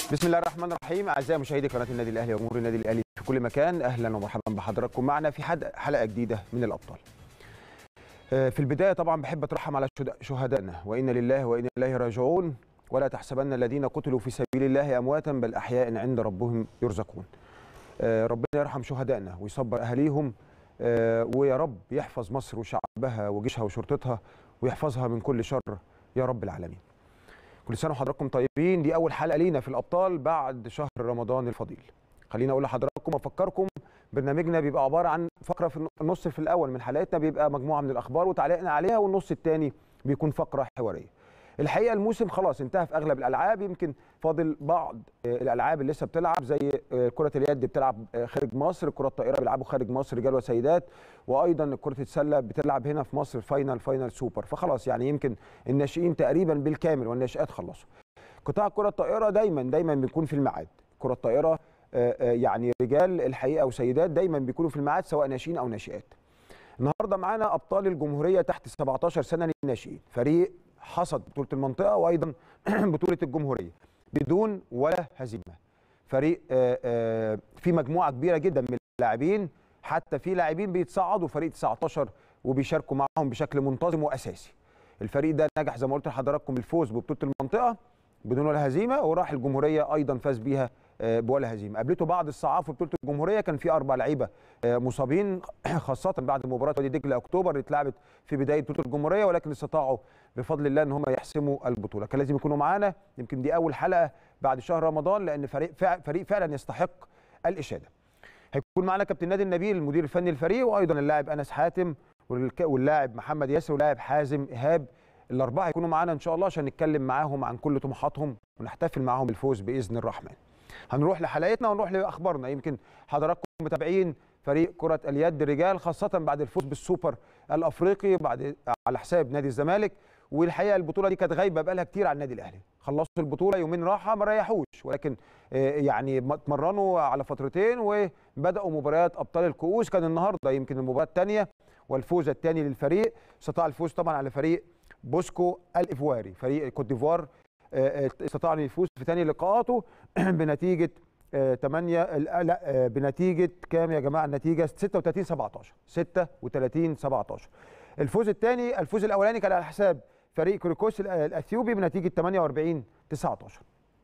بسم الله الرحمن الرحيم اعزائي مشاهدي قناه النادي الاهلي وجمهور النادي الاهلي في كل مكان اهلا ومرحبا بحضراتكم معنا في حد حلقه جديده من الابطال. في البدايه طبعا بحب اترحم على شهدائنا وانا لله وانا اليه راجعون ولا تحسبن الذين قتلوا في سبيل الله امواتا بل احياء عند ربهم يرزقون. ربنا يرحم شهدائنا ويصبر اهاليهم ويا رب يحفظ مصر وشعبها وجيشها وشرطتها ويحفظها من كل شر يا رب العالمين. كل سنه وحضراتكم طيبين دي اول حلقه لينا في الابطال بعد شهر رمضان الفضيل خليني اقول لحضراتكم وافكركم برنامجنا بيبقى عباره عن فقره في النص في الاول من حلقتنا بيبقى مجموعه من الاخبار وتعليقنا عليها والنص الثاني بيكون فقره حواريه الحقيقه الموسم خلاص انتهى في اغلب الالعاب يمكن فاضل بعض الالعاب اللي لسه بتلعب زي كره اليد بتلعب خارج مصر كره الطائره بيلعبوا خارج مصر رجال وسيدات وايضا كره السله بتلعب هنا في مصر فاينل فاينل سوبر فخلاص يعني يمكن الناشئين تقريبا بالكامل والناشئات خلصوا قطاع كره الطائره دايما دايما بيكون في الميعاد كره الطائره يعني رجال الحقيقه وسيدات دايما بيكونوا في الميعاد سواء ناشئين او ناشئات النهارده معانا ابطال الجمهوريه تحت 17 سنه للناشئين فريق حصد بطوله المنطقه وايضا بطوله الجمهوريه بدون ولا هزيمه فريق في مجموعه كبيره جدا من اللاعبين حتى في لاعبين بيتصعدوا فريق 19 وبيشاركوا معاهم بشكل منتظم واساسي الفريق ده نجح زي ما قلت لحضراتكم بالفوز ببطوله المنطقه بدون ولا هزيمه وراح الجمهوريه ايضا فاز بيها بولا هزيمه قابلته بعض الصعاب في بطوله الجمهوريه كان في اربع لعيبه مصابين خاصه بعد مباراه وادي دجله اكتوبر اللي اتلعبت في بدايه بطوله الجمهوريه ولكن استطاعوا بفضل الله ان هم يحسموا البطوله كان لازم يكونوا معانا يمكن دي اول حلقه بعد شهر رمضان لان فريق فريق فعلا يستحق الاشاده هيكون معانا كابتن نادي النبيل المدير الفني للفريق وايضا اللاعب انس حاتم واللاعب محمد ياسر واللاعب حازم ايهاب الاربعه هيكونوا معانا ان شاء الله عشان نتكلم معاهم عن كل طموحاتهم ونحتفل معاهم بالفوز باذن الرحمن هنروح لحلقتنا ونروح لاخبارنا يمكن حضراتكم متابعين فريق كره اليد رجال خاصه بعد الفوز بالسوبر الافريقي بعد على حساب نادي الزمالك والحقيقه البطوله دي كانت غايبه بقالها كتير على النادي الاهلي خلصوا البطوله يومين راحه ما ريحوش ولكن يعني اتمرنوا على فترتين وبداوا مباريات ابطال الكؤوس كان النهارده يمكن المباراه الثانيه والفوز الثاني للفريق استطاع الفوز طبعا على فريق بوسكو الايفواري فريق كوت ديفوار استطاع ان يفوز في ثاني لقاءاته بنتيجه 8 لا بنتيجه كام يا جماعه النتيجه 36 17 36 17 الفوز الثاني الفوز الاولاني كان على حساب فريق كريكوس الاثيوبي بنتيجه 48 19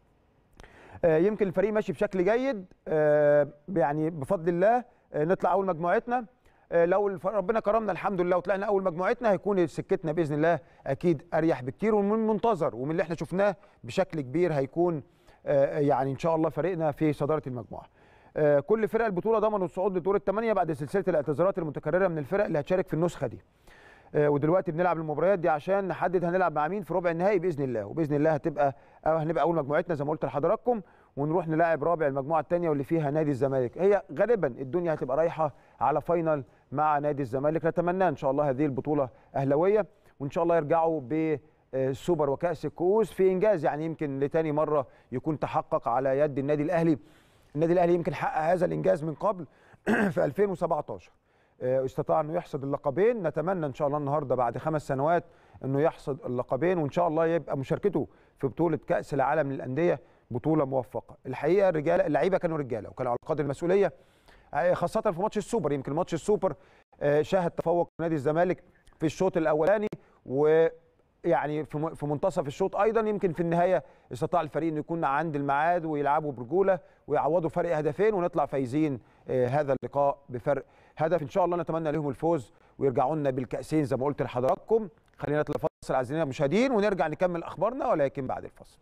يمكن الفريق ماشي بشكل جيد يعني بفضل الله نطلع اول مجموعتنا لو ربنا كرمنا الحمد لله وطلعنا اول مجموعتنا هيكون سكتنا باذن الله اكيد اريح بكتير ومن المنتظر ومن اللي احنا شفناه بشكل كبير هيكون يعني ان شاء الله فريقنا في صداره المجموعه. كل فرق البطوله ضمنوا الصعود لدور الثمانيه بعد سلسله الاعتذارات المتكرره من الفرق اللي هتشارك في النسخه دي. ودلوقتي بنلعب المباريات دي عشان نحدد هنلعب مع مين في ربع النهائي باذن الله وباذن الله هتبقى هنبقى اول مجموعتنا زي ما قلت لحضراتكم ونروح نلاعب رابع المجموعه الثانيه واللي فيها نادي الزمالك هي غالبا الدنيا هتبقى رايحه على فاينل مع نادي الزمالك نتمنى ان شاء الله هذه البطوله اهلاويه وان شاء الله يرجعوا بالسوبر وكاس الكؤوس في انجاز يعني يمكن لتاني مره يكون تحقق على يد النادي الاهلي النادي الاهلي يمكن حقق هذا الانجاز من قبل في 2017 استطاع انه يحصد اللقبين نتمنى ان شاء الله النهارده بعد خمس سنوات انه يحصد اللقبين وان شاء الله يبقى مشاركته في بطوله كاس العالم للانديه بطوله موفقه الحقيقه الرجاله اللعيبه كانوا رجاله وكانوا على قدر المسؤوليه خاصه في ماتش السوبر يمكن ماتش السوبر شاهد تفوق نادي الزمالك في الشوط الاولاني ويعني في منتصف الشوط ايضا يمكن في النهايه استطاع الفريق انه يكون عند الميعاد ويلعبوا برجوله ويعوضوا فرق هدفين ونطلع فايزين هذا اللقاء بفرق هدف ان شاء الله نتمنى لهم الفوز ويرجعوا لنا بالكاسين زي ما قلت لحضراتكم خلينا نطلع فاصل اعزائنا المشاهدين ونرجع نكمل اخبارنا ولكن بعد الفاصل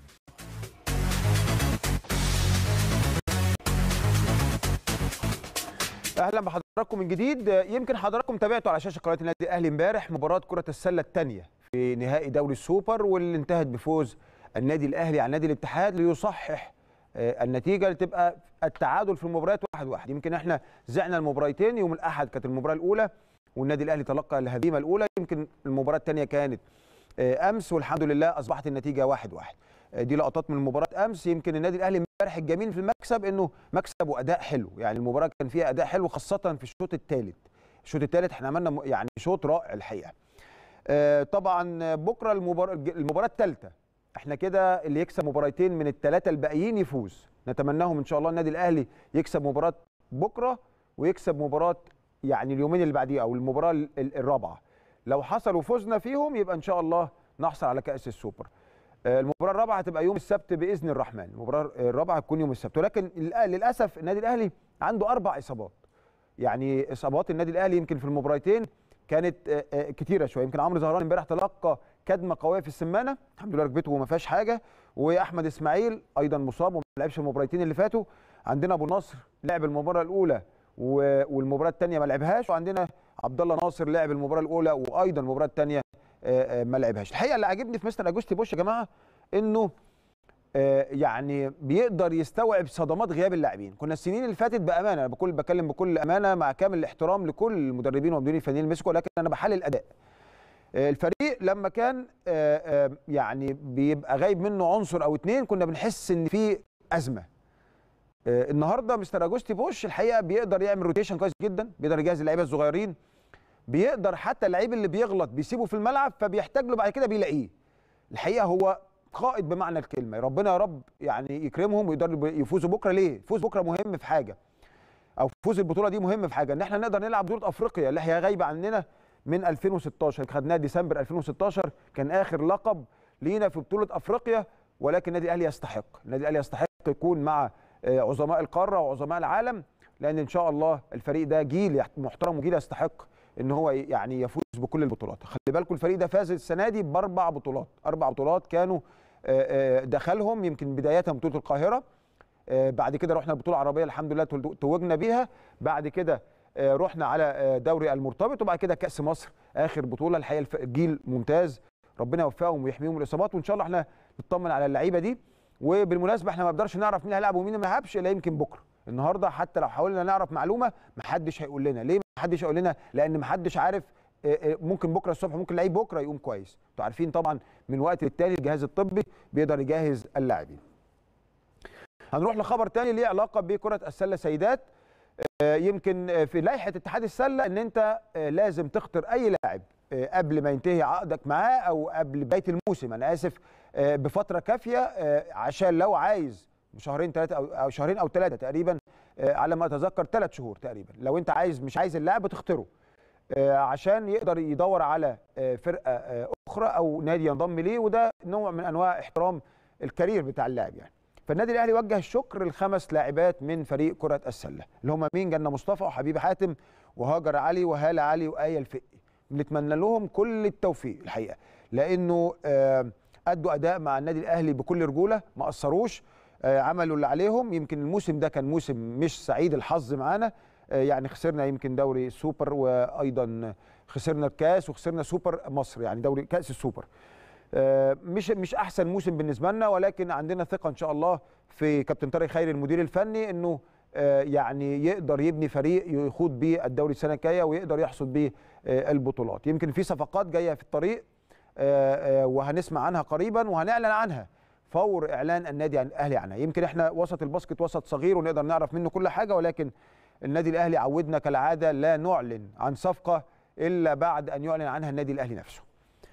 اهلا بحضراتكم من جديد يمكن حضراتكم تابعتوا على شاشه قناه النادي الاهلي امبارح مباراه كره السله الثانيه في نهائي دوري السوبر واللي انتهت بفوز النادي الاهلي على نادي الاتحاد ليصحح النتيجه لتبقى التعادل في المباريات واحد واحد يمكن احنا زعنا المباراتين يوم الاحد كانت المباراه الاولى والنادي الاهلي تلقى الهزيمه الاولى يمكن المباراه الثانيه كانت امس والحمد لله اصبحت النتيجه واحد واحد دي لقطات من مباراه امس يمكن النادي الاهلي امبارح الجميل في المكسب انه مكسب واداء حلو يعني المباراه كان فيها اداء حلو خاصه في الشوط الثالث الشوط الثالث احنا عملنا يعني شوط رائع الحقيقه طبعا بكره المباراه المباراه الثالثه احنا كده اللي يكسب مباراتين من الثلاثه الباقيين يفوز نتمناهم ان شاء الله النادي الاهلي يكسب مباراه بكره ويكسب مباراه يعني اليومين اللي بعديه او المباراه ال- ال- الرابعه لو حصل وفزنا فيهم يبقى ان شاء الله نحصل على كاس السوبر آه، المباراه الرابعه هتبقى يوم السبت باذن الرحمن المباراه الرابعه هتكون يوم السبت ولكن للأ- للاسف النادي الاهلي عنده اربع اصابات يعني اصابات النادي الاهلي يمكن في المباراتين كانت آه، آه، كتيره شويه يمكن عمرو زهران امبارح تلقى كدمه قويه في السمانه الحمد لله ركبته وما فيهاش حاجه واحمد اسماعيل ايضا مصاب وما لعبش المباراتين اللي فاتوا عندنا ابو نصر لعب المباراه الاولى و- والمباراه الثانيه ما لعبهاش وعندنا عبد الله ناصر لعب المباراه الاولى وايضا المباراه الثانيه ما لعبهاش الحقيقه اللي عاجبني في مستر اجوستي بوش يا جماعه انه آه، يعني بيقدر يستوعب صدمات غياب اللاعبين كنا السنين اللي فاتت بامانه انا بكل بتكلم بكل امانه مع كامل الاحترام لكل المدربين والمديرين الفنيين اللي مسكوا لكن انا بحلل اداء آه، الفريق لما كان آه، آه، يعني بيبقى غايب منه عنصر او اتنين كنا بنحس ان في ازمه آه، النهارده مستر اجوستي بوش الحقيقه بيقدر يعمل روتيشن كويس جدا بيقدر يجهز اللعيبه الصغيرين بيقدر حتى اللعيب اللي بيغلط بيسيبه في الملعب فبيحتاج له بعد كده بيلاقيه الحقيقه هو قائد بمعنى الكلمه ربنا يا رب يعني يكرمهم ويقدروا يفوزوا بكره ليه فوز بكره مهم في حاجه او فوز البطوله دي مهم في حاجه ان احنا نقدر نلعب بطوله افريقيا اللي هي غايبه عننا من 2016 خدناها ديسمبر 2016 كان اخر لقب لينا في بطوله افريقيا ولكن النادي الاهلي يستحق النادي الاهلي يستحق يكون مع آه، عظماء القاره وعظماء العالم لان ان شاء الله الفريق ده جيل محترم وجيل يستحق ان هو يعني يفوز بكل البطولات خلي بالكم الفريق ده فاز السنه دي باربع بطولات اربع بطولات كانوا آه، آه، دخلهم يمكن بدايه بطوله القاهره آه، بعد كده رحنا البطوله العربيه الحمد لله تول- توجنا بيها بعد كده آه، رحنا على آه، دوري المرتبط وبعد كده كاس مصر اخر بطوله الحقيقه الف- جيل ممتاز ربنا يوفقهم ويحميهم من الاصابات وان شاء الله احنا نطمن على اللعيبه دي وبالمناسبه احنا ما نقدرش نعرف مين هيلعب ومين ما هيلعبش الا يمكن بكره النهارده حتى لو حاولنا نعرف معلومه ما حدش هيقول لنا ليه ما حدش هيقول لنا لان ما حدش عارف آه، آه، ممكن بكره الصبح ممكن لعيب بكره يقوم كويس انتوا عارفين طبعا من وقت للتاني الجهاز الطبي بيقدر يجهز اللاعبين هنروح لخبر تاني ليه علاقه بكره السله سيدات آه، يمكن آه، في لائحه اتحاد السله ان انت آه، لازم تختار اي لاعب آه، قبل ما ينتهي عقدك معاه او قبل بدايه الموسم انا اسف آه، بفتره كافيه آه، عشان لو عايز شهرين ثلاثه او أو شهرين او ثلاثه تقريبا آه، على ما اتذكر ثلاث شهور تقريبا لو انت عايز مش عايز اللاعب بتختاره آه، عشان يقدر يدور على آه، فرقه آه، اخرى او نادي ينضم ليه وده نوع من انواع احترام الكارير بتاع اللاعب يعني فالنادي الاهلي وجه الشكر لخمس لاعبات من فريق كره السله اللي هم مين جنة مصطفى وحبيب حاتم وهاجر علي وهاله علي وايه الفقي بنتمنى لهم كل التوفيق الحقيقه لانه آه، ادوا اداء مع النادي الاهلي بكل رجوله ما قصروش آه، عملوا اللي عليهم يمكن الموسم ده كان موسم مش سعيد الحظ معانا آه، يعني خسرنا يمكن دوري السوبر وايضا خسرنا الكاس وخسرنا سوبر مصر يعني دوري كاس السوبر آه، مش مش احسن موسم بالنسبه لنا ولكن عندنا ثقه ان شاء الله في كابتن طارق خيري المدير الفني انه آه، يعني يقدر يبني فريق يخوض بيه الدوري السنه الجايه ويقدر يحصد بيه آه، البطولات يمكن في صفقات جايه في الطريق آه، آه، وهنسمع عنها قريبا وهنعلن عنها فور اعلان النادي عن الاهلي عنها يمكن احنا وسط الباسكت وسط صغير ونقدر نعرف منه كل حاجه ولكن النادي الاهلي عودنا كالعاده لا نعلن عن صفقه الا بعد ان يعلن عنها النادي الاهلي نفسه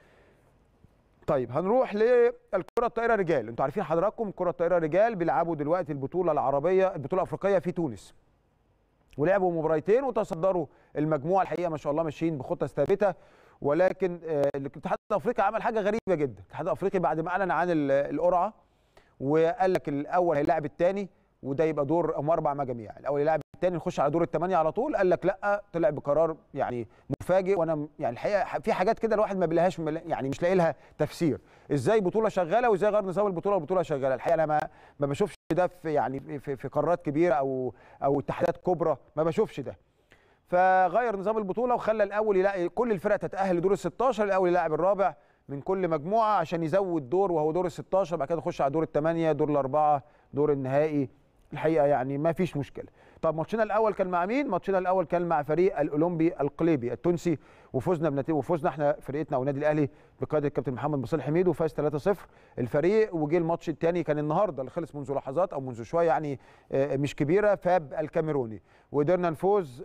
طيب هنروح للكره الطائره رجال انتوا عارفين حضراتكم كره الطائره رجال بيلعبوا دلوقتي البطوله العربيه البطوله الافريقيه في تونس ولعبوا مباراتين وتصدروا المجموعه الحقيقه ما شاء الله ماشيين بخطه ثابته ولكن آه، الاتحاد الافريقي عمل حاجه غريبه جدا الاتحاد الافريقي بعد ما اعلن عن ال- القرعه وقال لك الاول هيلاعب الثاني وده يبقى دور هم اربع مجاميع الاول يلاعب الثاني نخش على دور الثمانيه على طول قال لك لا طلع بقرار يعني مفاجئ وانا م- يعني الحقيقه في حاجات كده الواحد ما بيلاقيهاش يعني مش لاقي لها تفسير ازاي بطوله شغاله وازاي غير نظام البطوله والبطوله شغاله الحقيقه انا ما ما بشوفش ده في يعني في, في قارات كبيره او او اتحادات كبرى ما بشوفش ده فغير نظام البطوله وخلى الاول يلاقي كل الفرق تتاهل لدور ال 16 الاول يلاعب الرابع من كل مجموعه عشان يزود دور وهو دور ال 16 بعد كده نخش على دور الثمانيه دور الاربعه دور النهائي الحقيقه يعني ما فيش مشكله طب ماتشنا الاول كان مع مين ماتشنا الاول كان مع فريق الاولمبي القليبي التونسي وفزنا بنتيجه وفزنا احنا فرقتنا او النادي الاهلي بقياده الكابتن محمد مصالح حميد وفاز 3-0 الفريق وجه الماتش الثاني كان النهارده اللي خلص منذ لحظات او منذ شويه يعني آه، مش كبيره فاب الكاميروني وقدرنا نفوز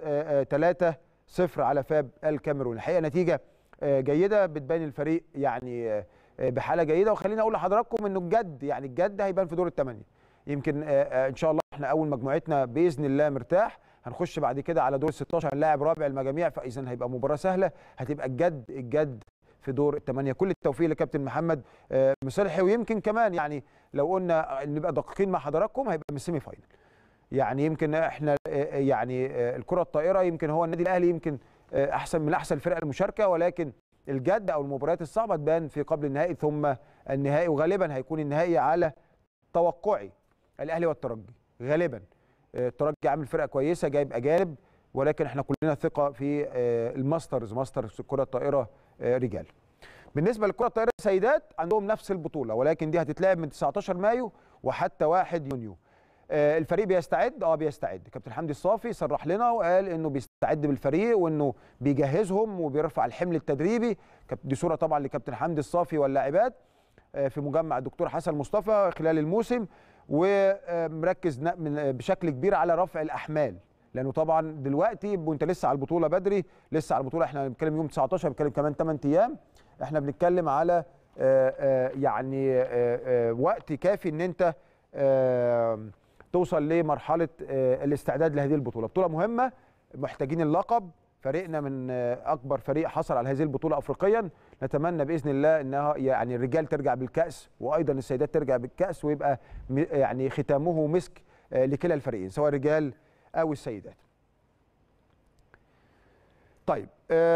3-0 على فاب الكاميروني الحقيقه نتيجه آه، جيده بتبين الفريق يعني آه، بحاله جيده وخليني اقول لحضراتكم انه الجد يعني الجد هيبان في دور الثمانيه يمكن ان شاء الله احنا اول مجموعتنا باذن الله مرتاح هنخش بعد كده على دور 16 هنلاعب رابع المجاميع فاذا هيبقى مباراه سهله هتبقى الجد الجد في دور الثمانيه كل التوفيق لكابتن محمد مصلحي ويمكن كمان يعني لو قلنا نبقى دقيقين مع حضراتكم هيبقى من السيمي فاينل يعني يمكن احنا يعني الكره الطائره يمكن هو النادي الاهلي يمكن احسن من احسن الفرق المشاركه ولكن الجد او المباريات الصعبه تبان في قبل النهائي ثم النهائي وغالبا هيكون النهائي على توقعي الاهلي والترجي غالبا الترجي عامل فرقه كويسه جايب اجانب ولكن احنا كلنا ثقه في الماسترز ماسترز الكره الطائره رجال بالنسبه للكره الطائره سيدات عندهم نفس البطوله ولكن دي هتتلعب من 19 مايو وحتى 1 يونيو الفريق بيستعد اه بيستعد كابتن حمدي الصافي صرح لنا وقال انه بيستعد بالفريق وانه بيجهزهم وبيرفع الحمل التدريبي دي صوره طبعا لكابتن حمدي الصافي واللاعبات في مجمع الدكتور حسن مصطفى خلال الموسم ومركز بشكل كبير على رفع الاحمال لانه طبعا دلوقتي وانت لسه على البطوله بدري لسه على البطوله احنا بنتكلم يوم 19 بنتكلم كمان 8 ايام احنا بنتكلم على يعني وقت كافي ان انت توصل لمرحله الاستعداد لهذه البطوله بطوله مهمه محتاجين اللقب فريقنا من اكبر فريق حصل على هذه البطوله افريقيا نتمنى باذن الله انها يعني الرجال ترجع بالكاس وايضا السيدات ترجع بالكاس ويبقى يعني ختامه مسك لكلا الفريقين سواء الرجال او السيدات طيب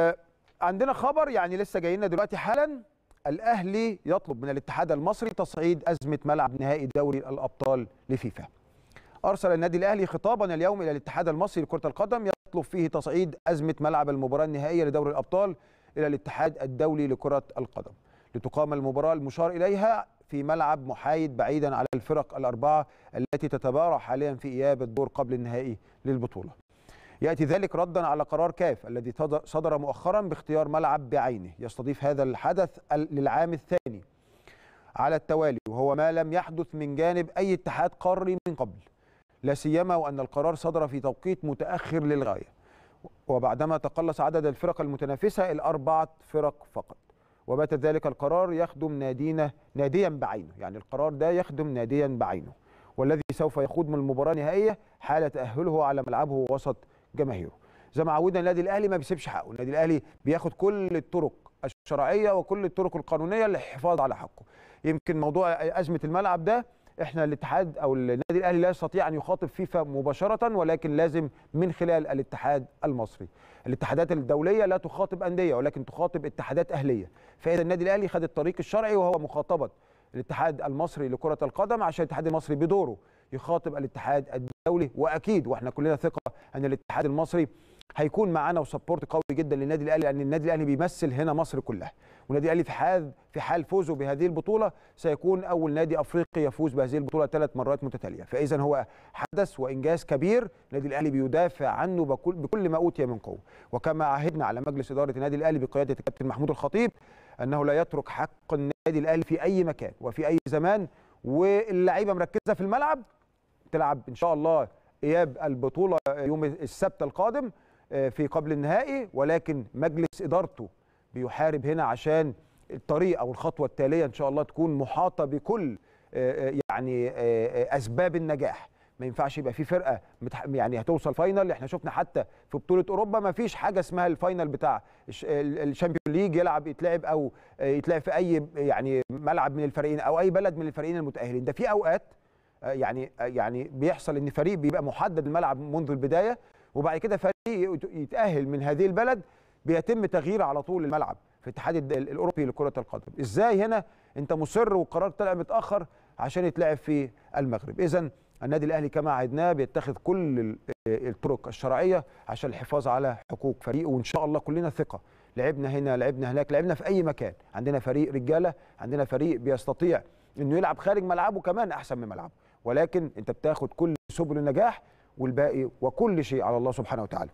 عندنا خبر يعني لسه جاي لنا دلوقتي حالا الاهلي يطلب من الاتحاد المصري تصعيد ازمه ملعب نهائي دوري الابطال لفيفا ارسل النادي الاهلي خطابا اليوم الى الاتحاد المصري لكره القدم يطلب فيه تصعيد ازمه ملعب المباراه النهائيه لدوري الابطال الى الاتحاد الدولي لكره القدم لتقام المباراه المشار اليها في ملعب محايد بعيدا على الفرق الاربعه التي تتبارع حاليا في اياب الدور قبل النهائي للبطوله. ياتي ذلك ردا على قرار كاف الذي صدر مؤخرا باختيار ملعب بعينه يستضيف هذا الحدث للعام الثاني على التوالي وهو ما لم يحدث من جانب اي اتحاد قاري من قبل. لا سيما وان القرار صدر في توقيت متاخر للغايه وبعدما تقلص عدد الفرق المتنافسه الاربعه فرق فقط وبات ذلك القرار يخدم نادينا ناديا بعينه يعني القرار ده يخدم ناديا بعينه والذي سوف يخوض من المباراه النهائيه حال تاهله على ملعبه وسط جماهيره زي ما عودنا النادي الاهلي ما بيسيبش حقه النادي الاهلي بياخد كل الطرق الشرعيه وكل الطرق القانونيه للحفاظ على حقه يمكن موضوع ازمه الملعب ده احنا الاتحاد او النادي الاهلي لا يستطيع ان يخاطب فيفا مباشره ولكن لازم من خلال الاتحاد المصري. الاتحادات الدوليه لا تخاطب انديه ولكن تخاطب اتحادات اهليه. فاذا النادي الاهلي خد الطريق الشرعي وهو مخاطبه الاتحاد المصري لكره القدم عشان الاتحاد المصري بدوره يخاطب الاتحاد الدولي واكيد واحنا كلنا ثقه ان الاتحاد المصري هيكون معانا وسبورت قوي جدا للنادي الاهلي لان النادي الاهلي بيمثل هنا مصر كلها والنادي الاهلي في حال في حال فوزه بهذه البطوله سيكون اول نادي افريقي يفوز بهذه البطوله ثلاث مرات متتاليه فاذا هو حدث وانجاز كبير النادي الاهلي بيدافع عنه بكل, بكل ما اوتي من قوه وكما عهدنا على مجلس اداره النادي الاهلي بقياده الكابتن محمود الخطيب انه لا يترك حق النادي الاهلي في اي مكان وفي اي زمان واللعيبه مركزه في الملعب تلعب ان شاء الله اياب البطوله يوم السبت القادم في قبل النهائي ولكن مجلس ادارته بيحارب هنا عشان الطريق او الخطوه التاليه ان شاء الله تكون محاطه بكل يعني اسباب النجاح ما ينفعش يبقى في فرقه يعني هتوصل فاينل احنا شفنا حتى في بطوله اوروبا ما فيش حاجه اسمها الفاينل بتاع الشامبيون ليج يلعب يتلعب او يتلعب في اي يعني ملعب من الفريقين او اي بلد من الفريقين المتاهلين ده في اوقات يعني يعني بيحصل ان فريق بيبقى محدد الملعب منذ البدايه وبعد كده فريق يتاهل من هذه البلد بيتم تغيير على طول الملعب في الاتحاد الاوروبي لكره القدم ازاي هنا انت مصر والقرار طلع متاخر عشان يتلعب في المغرب اذا النادي الاهلي كما عهدناه بيتخذ كل الطرق الشرعيه عشان الحفاظ على حقوق فريقه وان شاء الله كلنا ثقه لعبنا هنا لعبنا هناك لعبنا في اي مكان عندنا فريق رجاله عندنا فريق بيستطيع انه يلعب خارج ملعبه كمان احسن من ملعبه ولكن انت بتاخد كل سبل النجاح والباقي وكل شيء على الله سبحانه وتعالى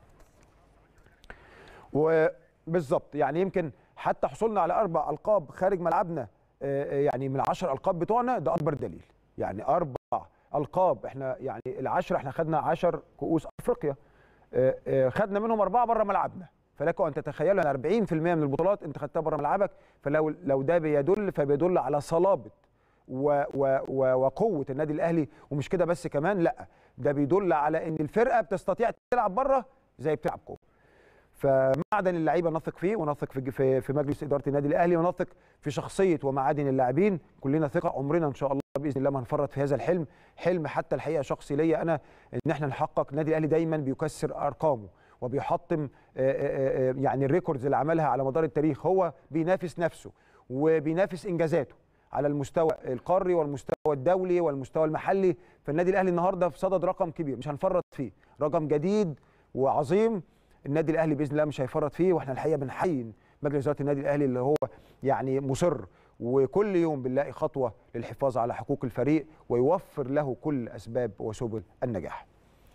وبالظبط يعني يمكن حتى حصولنا على اربع القاب خارج ملعبنا يعني من العشر القاب بتوعنا ده اكبر دليل يعني اربع القاب احنا يعني العشره احنا خدنا 10 كؤوس افريقيا خدنا منهم اربعه بره ملعبنا فلكم ان تتخيلوا ان 40% من البطولات انت خدتها بره ملعبك فلو لو ده بيدل فبيدل على صلابه و و و وقوه النادي الاهلي ومش كده بس كمان لا ده بيدل على ان الفرقه بتستطيع تلعب بره زي بتلعب جوه فمعدن اللعيبه نثق فيه ونثق في في في مجلس اداره النادي الاهلي ونثق في شخصيه ومعادن اللاعبين كلنا ثقه عمرنا ان شاء الله باذن الله ما هنفرط في هذا الحلم حلم حتى الحقيقه شخصي ليا انا ان احنا نحقق النادي الاهلي دايما بيكسر ارقامه وبيحطم يعني الريكوردز اللي عملها على مدار التاريخ هو بينافس نفسه وبينافس انجازاته على المستوى القاري والمستوى الدولي والمستوى المحلي فالنادي الاهلي النهارده في صدد رقم كبير مش هنفرط فيه رقم جديد وعظيم النادي الاهلي باذن الله مش هيفرط فيه واحنا الحقيقه بنحيي مجلس اداره النادي الاهلي اللي هو يعني مصر وكل يوم بنلاقي خطوه للحفاظ على حقوق الفريق ويوفر له كل اسباب وسبل النجاح.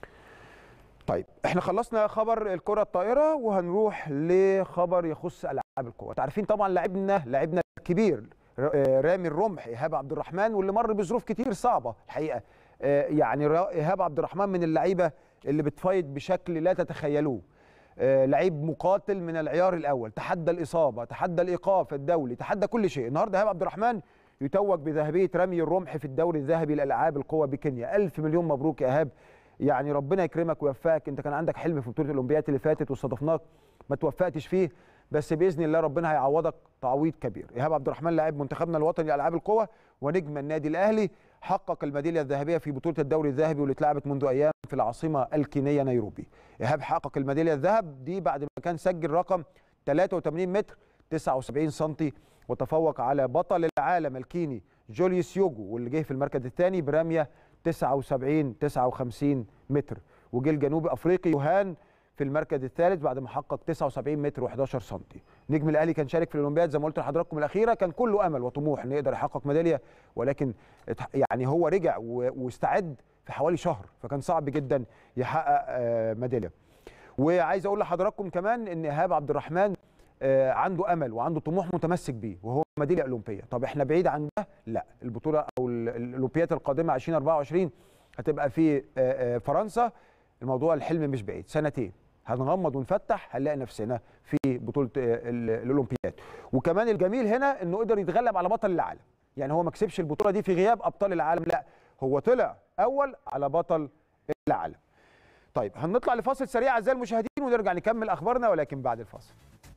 طيب احنا خلصنا خبر الكره الطائره وهنروح لخبر يخص العاب القوه. عارفين طبعا لاعبنا لاعبنا الكبير رامي الرمح ايهاب عبد الرحمن واللي مر بظروف كتير صعبه الحقيقه يعني ايهاب عبد الرحمن من اللعيبه اللي بتفايض بشكل لا تتخيلوه. لعيب مقاتل من العيار الاول تحدى الاصابه تحدى الايقاف الدولي تحدى كل شيء النهارده ايهاب عبد الرحمن يتوج بذهبيه رمي الرمح في الدوري الذهبي لالعاب القوى بكينيا الف مليون مبروك يا ايهاب يعني ربنا يكرمك ويوفقك انت كان عندك حلم في بطوله الاولمبياد اللي فاتت واستضفناك ما توفقتش فيه بس باذن الله ربنا هيعوضك تعويض كبير ايهاب عبد الرحمن لاعب منتخبنا الوطني لالعاب القوى ونجم النادي الاهلي حقق الميداليه الذهبيه في بطوله الدوري الذهبي واللي اتلعبت منذ ايام في العاصمه الكينيه نيروبي ايهاب حقق الميداليه الذهب دي بعد ما كان سجل رقم 83 متر 79 سم وتفوق على بطل العالم الكيني جوليوس يوجو واللي جه في المركز الثاني برميه 79 59 متر وجه الجنوبي افريقي يوهان في المركز الثالث بعد ما حقق 79 متر و11 سم نجم الاهلي كان شارك في الاولمبياد زي ما قلت لحضراتكم الاخيره كان كله امل وطموح انه يقدر يحقق ميداليه ولكن يعني هو رجع واستعد في حوالي شهر فكان صعب جدا يحقق ميداليه وعايز اقول لحضراتكم كمان ان ايهاب عبد الرحمن عنده امل وعنده طموح متمسك بيه وهو ميداليه اولمبيه طب احنا بعيد عن ده لا البطوله او الاولمبياد القادمه 2024 هتبقى في فرنسا الموضوع الحلم مش بعيد سنتين هنغمض ونفتح هنلاقي نفسنا في بطوله الاولمبياد وكمان الجميل هنا انه قدر يتغلب على بطل العالم يعني هو ما كسبش البطوله دي في غياب ابطال العالم لا هو طلع اول على بطل العالم طيب هنطلع لفاصل سريع اعزائي المشاهدين ونرجع نكمل اخبارنا ولكن بعد الفاصل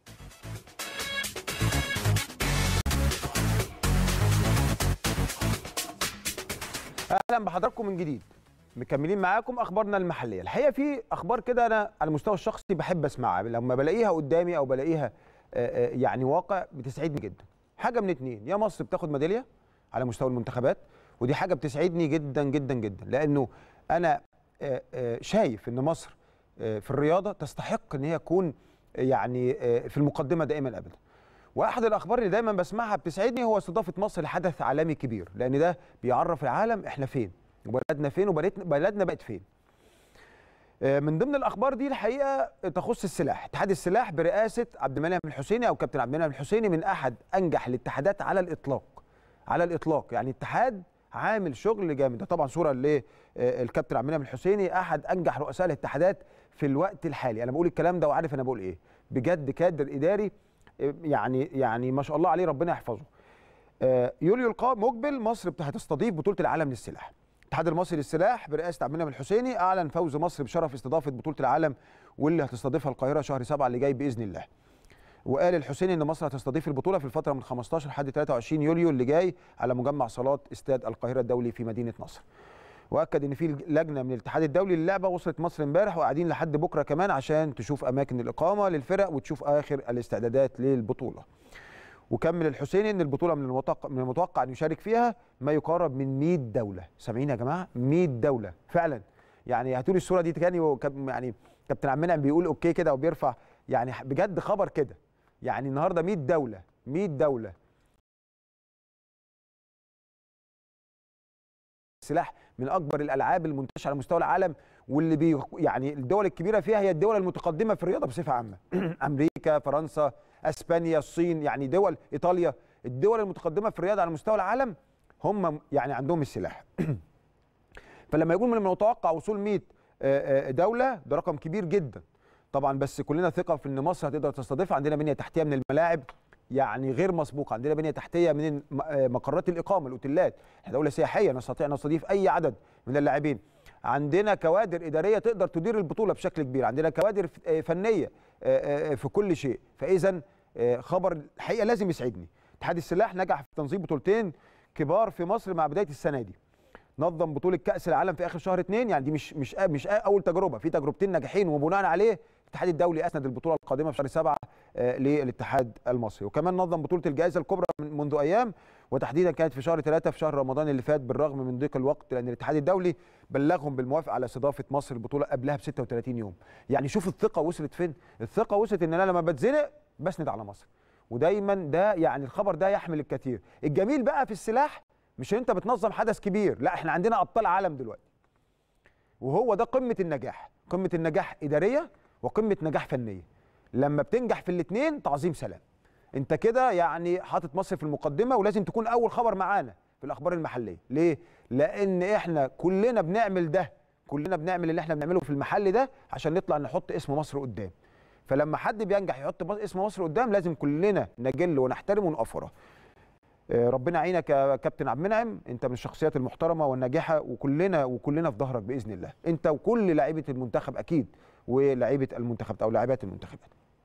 اهلا بحضراتكم من جديد مكملين معاكم اخبارنا المحليه الحقيقه في اخبار كده انا على المستوى الشخصي بحب اسمعها لما بلاقيها قدامي او بلاقيها يعني واقع بتسعدني جدا حاجه من اتنين يا مصر بتاخد ميداليه على مستوى المنتخبات ودي حاجه بتسعدني جدا جدا جدا لانه انا شايف ان مصر في الرياضه تستحق ان هي تكون يعني في المقدمه دائما ابدا واحد الاخبار اللي دايما بسمعها بتسعدني هو استضافه مصر لحدث عالمي كبير لان ده بيعرف العالم احنا فين وبلدنا فين وبلدنا بقت فين من ضمن الاخبار دي الحقيقه تخص السلاح اتحاد السلاح برئاسه عبد المنعم الحسيني او كابتن عبد المنعم الحسيني من احد انجح الاتحادات على الاطلاق على الاطلاق يعني اتحاد عامل شغل جامد ده طبعا صوره للكابتن عبد المنعم الحسيني احد انجح رؤساء الاتحادات في الوقت الحالي انا بقول الكلام ده وعارف انا بقول ايه بجد كادر اداري يعني يعني ما شاء الله عليه ربنا يحفظه يوليو القادم مقبل مصر هتستضيف بطوله العالم للسلاح الاتحاد المصري للسلاح برئاسه عبد المنعم الحسيني اعلن فوز مصر بشرف استضافه بطوله العالم واللي هتستضيفها القاهره شهر 7 اللي جاي باذن الله وقال الحسيني ان مصر هتستضيف البطوله في الفتره من 15 لحد 23 يوليو اللي جاي على مجمع صالات استاد القاهره الدولي في مدينه نصر واكد ان في لجنه من الاتحاد الدولي للعبه وصلت مصر امبارح وقاعدين لحد بكره كمان عشان تشوف اماكن الاقامه للفرق وتشوف اخر الاستعدادات للبطوله وكمل الحسيني ان البطوله من المتوقع من المتوقع ان يشارك فيها ما يقارب من 100 دوله سامعين يا جماعه 100 دوله فعلا يعني هاتوا لي الصوره دي تاني يعني كابتن عبد المنعم بيقول اوكي كده وبيرفع يعني بجد خبر كده يعني النهارده 100 دوله 100 دوله السلاح من اكبر الالعاب المنتشره على مستوى العالم واللي بي يعني الدول الكبيره فيها هي الدول المتقدمه في الرياضه بصفه عامه امريكا فرنسا اسبانيا الصين يعني دول ايطاليا الدول المتقدمه في الرياضه على مستوى العالم هم يعني عندهم السلاح فلما يكون من المتوقع وصول 100 دوله ده رقم كبير جدا طبعا بس كلنا ثقه في ان مصر هتقدر تستضيفها عندنا بنيه تحتيه من الملاعب يعني غير مسبوقه عندنا بنيه تحتيه من الم- آه، مقرات الاقامه الاوتيلات احنا دوله سياحيه نستطيع ان نستضيف اي عدد من اللاعبين عندنا كوادر اداريه تقدر تدير البطوله بشكل كبير عندنا كوادر ف- آه، فنيه آه، آه، في كل شيء فاذا آه، خبر الحقيقه لازم يسعدني اتحاد السلاح نجح في تنظيم بطولتين كبار في مصر مع بدايه السنه دي نظم بطوله كاس العالم في اخر شهر اثنين يعني دي مش مش مش اول تجربه في تجربتين ناجحين وبناء عليه الاتحاد الدولي اسند البطوله القادمه في شهر سبعة آه، للاتحاد المصري وكمان نظم بطوله الجائزه الكبرى من منذ ايام وتحديدا كانت في شهر ثلاثة في شهر رمضان اللي فات بالرغم من ضيق الوقت لان الاتحاد الدولي بلغهم بالموافقه على استضافه مصر البطوله قبلها ب 36 يوم يعني شوف الثقه وصلت فين الثقه وصلت ان انا لما بتزنق بسند على مصر ودايما ده يعني الخبر ده يحمل الكثير الجميل بقى في السلاح مش انت بتنظم حدث كبير لا احنا عندنا ابطال عالم دلوقتي وهو ده قمه النجاح قمه النجاح اداريه وقمه نجاح فنيه لما بتنجح في الاثنين تعظيم سلام انت كده يعني حاطط مصر في المقدمه ولازم تكون اول خبر معانا في الاخبار المحليه ليه لان احنا كلنا بنعمل ده كلنا بنعمل اللي احنا بنعمله في المحل ده عشان نطلع نحط اسم مصر قدام فلما حد بينجح يحط مص- اسم مصر قدام لازم كلنا نجل ونحترم ونقف وراه آه، ربنا يعينك يا كابتن عبد المنعم انت من الشخصيات المحترمه والناجحه وكلنا وكلنا في ظهرك باذن الله انت وكل لاعيبه المنتخب اكيد ولاعيبه المنتخب او لاعبات المنتخبات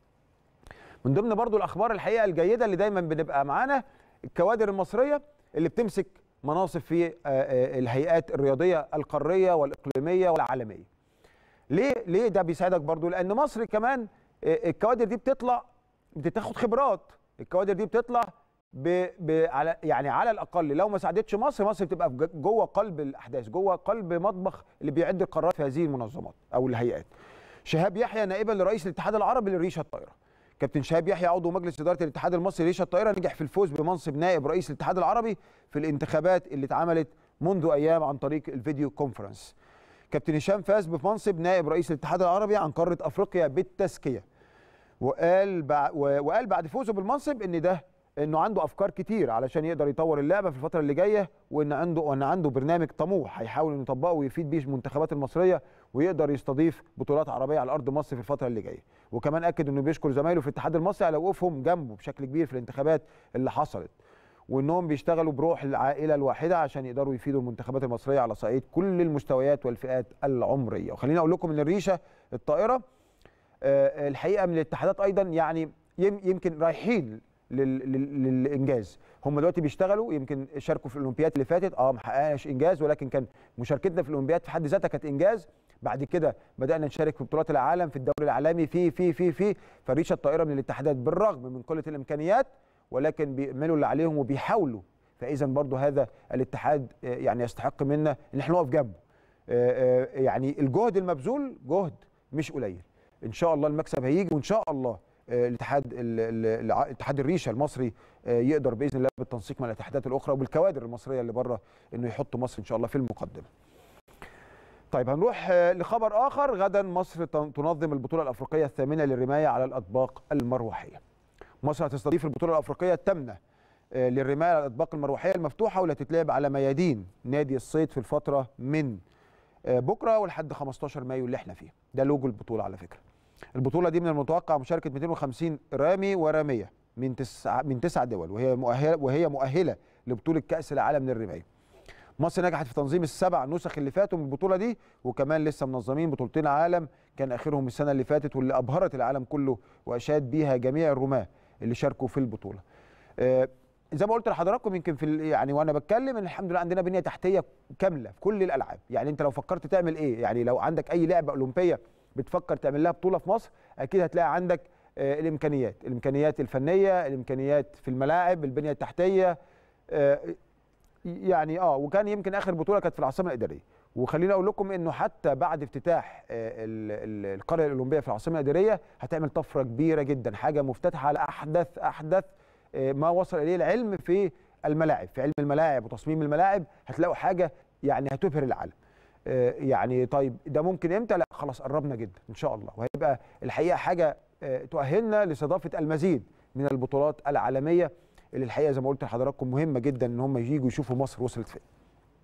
من ضمن برضو الاخبار الحقيقه الجيده اللي دايما بنبقى معانا الكوادر المصريه اللي بتمسك مناصب في آه، آه، الهيئات الرياضيه القاريه والاقليميه والعالميه ليه ليه ده بيساعدك برضو لان مصر كمان آه، الكوادر دي بتطلع بتاخد خبرات الكوادر دي بتطلع ب... ب... على يعني على الاقل لو ما ساعدتش مصر مصر بتبقى في ج- جوه قلب الاحداث جوه قلب مطبخ اللي بيعد القرارات في هذه المنظمات او الهيئات شهاب يحيى نائبا لرئيس الاتحاد العربي للريشه الطائره كابتن شهاب يحيى عضو مجلس اداره الاتحاد المصري لريشه الطائره نجح في الفوز بمنصب نائب رئيس الاتحاد العربي في الانتخابات اللي اتعملت منذ ايام عن طريق الفيديو كونفرنس كابتن هشام فاز بمنصب نائب رئيس الاتحاد العربي عن قاره افريقيا بالتزكيه وقال بع... و- وقال بعد فوزه بالمنصب ان ده انه عنده افكار كتير علشان يقدر يطور اللعبه في الفتره اللي جايه وان عنده وان عنده برنامج طموح هيحاول انه يطبقه ويفيد بيه المنتخبات المصريه ويقدر يستضيف بطولات عربيه على ارض مصر في الفتره اللي جايه وكمان اكد انه بيشكر زمايله في الاتحاد المصري على وقوفهم جنبه بشكل كبير في الانتخابات اللي حصلت وانهم بيشتغلوا بروح العائله الواحده عشان يقدروا يفيدوا المنتخبات المصريه على صعيد كل المستويات والفئات العمريه وخليني اقول لكم ان الريشه الطائره آه، الحقيقه من الاتحادات ايضا يعني يم- يمكن رايحين لل- لل- للانجاز هم دلوقتي بيشتغلوا يمكن شاركوا في الاولمبياد اللي فاتت اه ما حققناش انجاز ولكن كان مشاركتنا في الاولمبياد في حد ذاتها كانت انجاز بعد كده بدانا نشارك في بطولات العالم في الدوري العالمي في في في في فريشه الطائره من الاتحادات بالرغم من قله الامكانيات ولكن بيعملوا اللي عليهم وبيحاولوا فاذا برضو هذا الاتحاد آه، يعني يستحق منا ان احنا نقف جنبه آه، آه، يعني الجهد المبذول جهد مش قليل ان شاء الله المكسب هيجي وان شاء الله آه، الاتحاد ال- ال- الع- اتحاد الريشه المصري آه، يقدر باذن الله بالتنسيق مع الاتحادات الاخرى وبالكوادر المصريه اللي بره انه يحط مصر ان شاء الله في المقدمه. طيب هنروح آه، لخبر اخر غدا مصر تن- تنظم البطوله الافريقيه الثامنه للرمايه على الاطباق المروحيه. مصر هتستضيف البطوله الافريقيه الثامنه آه، للرمايه على الاطباق المروحيه المفتوحه والتي تتلعب على ميادين نادي الصيد في الفتره من آه، بكره ولحد 15 مايو اللي احنا فيه. ده لوجو البطوله على فكره. البطوله دي من المتوقع مشاركه 250 رامي وراميه من تسع من تسع دول وهي مؤهله وهي مؤهله لبطوله كاس العالم للرمايه. مصر نجحت في تنظيم السبع نسخ اللي فاتوا من البطوله دي وكمان لسه منظمين بطولتين عالم كان اخرهم السنه اللي فاتت واللي ابهرت العالم كله واشاد بيها جميع الرماه اللي شاركوا في البطوله. آه، زي ما قلت لحضراتكم يمكن في ال- يعني وانا بتكلم ان الحمد لله عندنا بنيه تحتيه كامله في كل الالعاب، يعني انت لو فكرت تعمل ايه؟ يعني لو عندك اي لعبه اولمبيه بتفكر تعمل لها بطوله في مصر اكيد هتلاقي عندك آه، الامكانيات، الامكانيات الفنيه، الامكانيات في الملاعب، البنيه التحتيه آه، يعني اه وكان يمكن اخر بطوله كانت في العاصمه الاداريه وخليني اقول لكم انه حتى بعد افتتاح آه، ال- ال- القريه الاولمبيه في العاصمه الاداريه هتعمل طفره كبيره جدا حاجه مفتتحه على احدث احدث آه، ما وصل اليه العلم في الملاعب في علم الملاعب وتصميم الملاعب هتلاقوا حاجه يعني هتبهر العالم آه، يعني طيب ده ممكن امتى لا خلاص قربنا جدا ان شاء الله وهيبقى الحقيقه حاجه آه، تؤهلنا لاستضافه المزيد من البطولات العالميه اللي الحقيقه زي ما قلت لحضراتكم مهمه جدا ان هم يجوا يشوفوا مصر وصلت فين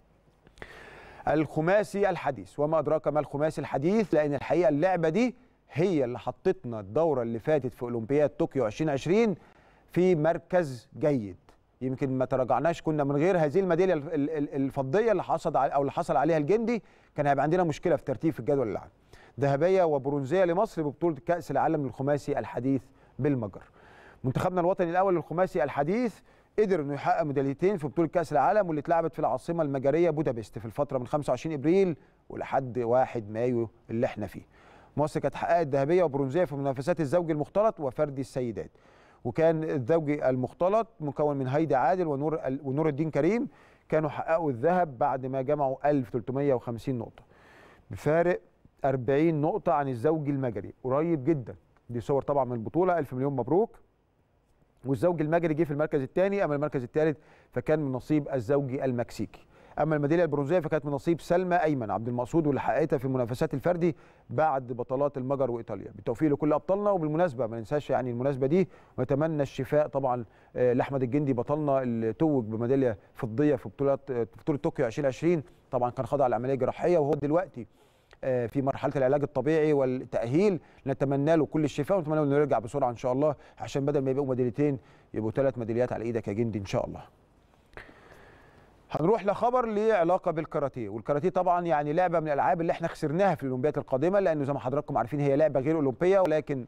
الخماسي الحديث وما ادراك ما الخماسي الحديث لان الحقيقه اللعبه دي هي اللي حطتنا الدوره اللي فاتت في اولمبياد طوكيو 2020 في مركز جيد يمكن ما تراجعناش كنا من غير هذه الميداليه ال- ال- ال- الفضيه اللي حصل على- او اللي حصل عليها الجندي كان هيبقى عندنا مشكله في ترتيب في الجدول العام ذهبيه وبرونزيه لمصر ببطوله كاس العالم للخماسي الحديث بالمجر منتخبنا الوطني الاول للخماسي الحديث قدر انه يحقق ميداليتين في بطوله كاس العالم واللي اتلعبت في العاصمه المجريه بودابست في الفتره من 25 ابريل ولحد 1 مايو اللي احنا فيه. مصر كانت حققت ذهبيه وبرونزيه في منافسات الزوج المختلط وفردي السيدات. وكان الزوج المختلط مكون من هيدي عادل ونور ونور الدين كريم كانوا حققوا الذهب بعد ما جمعوا 1350 نقطه. بفارق 40 نقطه عن الزوج المجري قريب جدا. دي صور طبعا من البطوله الف مليون مبروك. والزوج المجري جه في المركز الثاني اما المركز الثالث فكان من نصيب الزوج المكسيكي اما الميداليه البرونزيه فكانت من نصيب سلمى ايمن عبد المقصود واللي حققتها في المنافسات الفردي بعد بطولات المجر وايطاليا بالتوفيق لكل ابطالنا وبالمناسبه ما ننساش يعني المناسبه دي ونتمنى الشفاء طبعا آه، لاحمد الجندي بطلنا اللي توج بميداليه فضيه في بطولات آه، في بطوله طوكيو 2020 طبعا كان خاضع لعمليه جراحيه وهو دلوقتي آه، في مرحله العلاج الطبيعي والتاهيل نتمنى له كل الشفاء ونتمنى له انه يرجع بسرعه ان شاء الله عشان بدل ما يبقوا ميداليتين يبقوا ثلاث ميداليات على ايدك يا جندي ان شاء الله هنروح لخبر ليه علاقه بالكاراتيه والكاراتيه طبعا يعني لعبه من الالعاب اللي احنا خسرناها في الاولمبياد القادمه لانه زي ما حضراتكم عارفين هي لعبه غير اولمبيه ولكن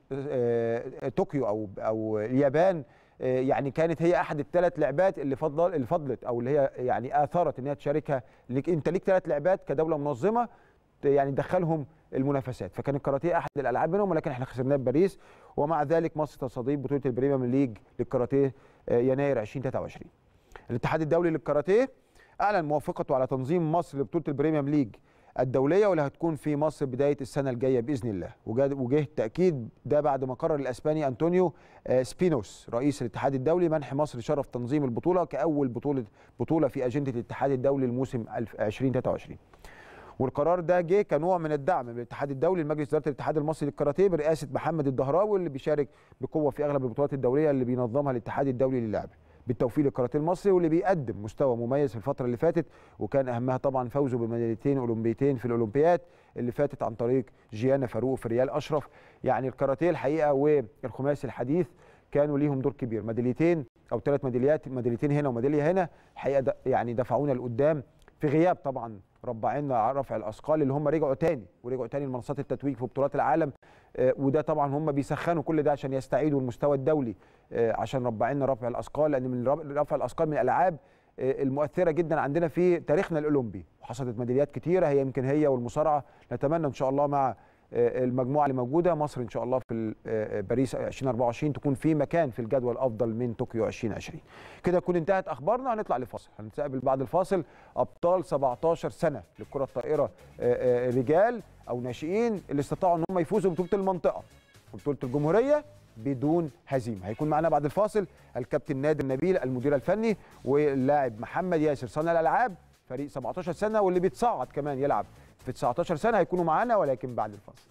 آه، طوكيو او او اليابان آه، يعني كانت هي احد الثلاث لعبات اللي فضل اللي فضلت او اللي هي يعني اثارت ان هي تشاركها ليك انت ليك ثلاث لعبات كدوله منظمه يعني تدخلهم المنافسات فكان الكاراتيه احد الالعاب منهم ولكن احنا خسرناه بباريس ومع ذلك مصر تستضيف بطوله البريميوم ليج للكاراتيه آه، يناير 2023 الاتحاد الدولي للكاراتيه اعلن موافقته على تنظيم مصر لبطوله البريميوم ليج الدوليه واللي هتكون في مصر بدايه السنه الجايه باذن الله وجا- وجه التاكيد ده بعد ما قرر الاسباني انطونيو آه، سبينوس رئيس الاتحاد الدولي منح مصر شرف تنظيم البطوله كاول بطوله بطوله في اجنده الاتحاد الدولي الموسم 2023 والقرار ده جه كنوع من الدعم من الاتحاد الدولي لمجلس اداره الاتحاد المصري للكاراتيه برئاسه محمد الدهراوي اللي بيشارك بقوه في اغلب البطولات الدوليه اللي بينظمها الاتحاد الدولي للعبه بالتوفيق للكاراتيه المصري واللي بيقدم مستوى مميز في الفتره اللي فاتت وكان اهمها طبعا فوزه بميداليتين اولمبيتين في الاولمبياد اللي فاتت عن طريق جيانا فاروق في ريال اشرف يعني الكاراتيه الحقيقه والخماسي الحديث كانوا ليهم دور كبير ميداليتين او ثلاث ميداليات ميداليتين هنا وميداليه هنا الحقيقه د- يعني دفعونا لقدام في غياب طبعا ربعنا رفع الاثقال اللي هم رجعوا تاني ورجعوا تاني لمنصات التتويج في بطولات العالم آه، وده طبعا هم بيسخنوا كل ده عشان يستعيدوا المستوى الدولي آه، عشان ربعنا رفع الاثقال لان من رب- رفع الاثقال من الالعاب آه، المؤثره جدا عندنا في تاريخنا الاولمبي وحصلت ميداليات كتيره هي يمكن هي والمصارعه نتمنى ان شاء الله مع آه، المجموعه اللي موجوده مصر ان شاء الله في ال- آه، باريس 2024 تكون في مكان في الجدول افضل من طوكيو 2020 كده تكون انتهت اخبارنا هنطلع لفاصل هنستقبل بعد الفاصل ابطال 17 سنه للكره الطائره آه، آه، رجال او ناشئين اللي استطاعوا ان هم يفوزوا ببطوله المنطقه وبطوله الجمهوريه بدون هزيمه هيكون معنا بعد الفاصل الكابتن نادر نبيل المدير الفني واللاعب محمد ياسر صانع الالعاب فريق 17 سنه واللي بيتصاعد كمان يلعب في 19 سنه هيكونوا معانا ولكن بعد الفاصل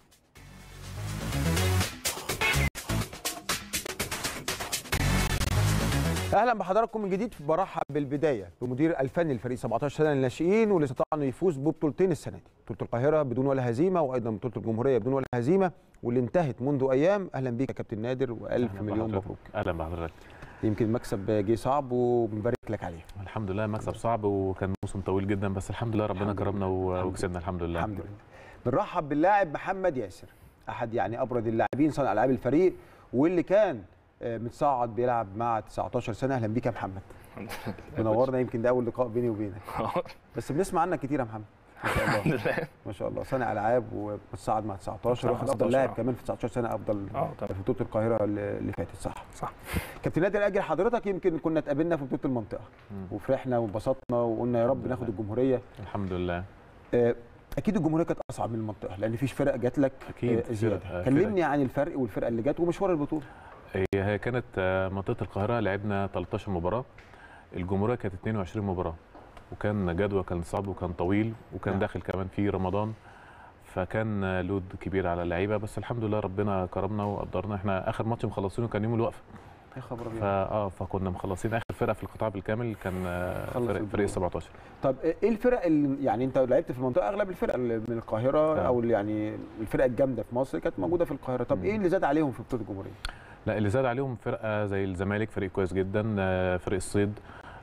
اهلا بحضراتكم من جديد برحب بالبدايه بمدير الفني لفريق 17 سنه للناشئين واللي استطاع انه يفوز ببطولتين السنه دي بطوله القاهره بدون ولا هزيمه وايضا بطوله الجمهوريه بدون ولا هزيمه واللي انتهت منذ ايام اهلا بيك يا كابتن نادر والف أهلاً مليون بحضرتك. مبروك اهلا بحضرتك يمكن المكسب جه صعب وبنبارك لك عليه الحمد لله مكسب صعب وكان موسم طويل جدا بس الحمد لله ربنا الحمد كرمنا لله. و- الحمد وكسبنا الحمد لله الحمد لله بنرحب باللاعب محمد ياسر احد يعني ابرز اللاعبين صانع العاب الفريق واللي كان آه، متصاعد بيلعب مع 19 سنه اهلا بيك يا محمد منورنا يمكن ده اول لقاء بيني وبينك بس بنسمع عنك كتير يا محمد ما شاء الله الحمد لله ما شاء الله صانع العاب ومتصاعد مع 19 صح، واخد افضل 19 لاعب آه. كمان في 19 سنه افضل اه طبعا في بطوله القاهره اللي اللي فاتت صح صح كابتن نادر اجل حضرتك يمكن كنا اتقابلنا في بطوله المنطقه مم. وفرحنا وانبسطنا وقلنا يا رب الحمد ناخد لله. الجمهوريه الحمد لله آه، اكيد الجمهوريه كانت اصعب من المنطقه لان فيش فرق جات لك أكيد، آه، زياده فرق- فرق. كلمني عن الفرق والفرقه اللي جت ومشوار البطوله هي هي كانت آه، منطقه القاهره لعبنا 13 مباراه الجمهوريه كانت 22 مباراه وكان جدول كان صعب وكان طويل وكان نعم. داخل كمان في رمضان فكان آه، لود كبير على اللعيبه بس الحمد لله ربنا كرمنا وقدرنا احنا اخر ماتش مخلصينه كان يوم الوقفه يا خبر ابيض فا اه فكنا مخلصين اخر فرقه في القطاع بالكامل كان آه، خلص فريق, البطولة. فريق 17 طب ايه الفرق اللي يعني انت لعبت في المنطقه اغلب الفرق اللي من القاهره آه. او اللي يعني الفرق الجامده في مصر كانت موجوده في القاهره طب مم. ايه اللي زاد عليهم في بطوله الجمهوريه لا اللي زاد عليهم فرقه زي الزمالك فريق كويس جدا آه، فريق الصيد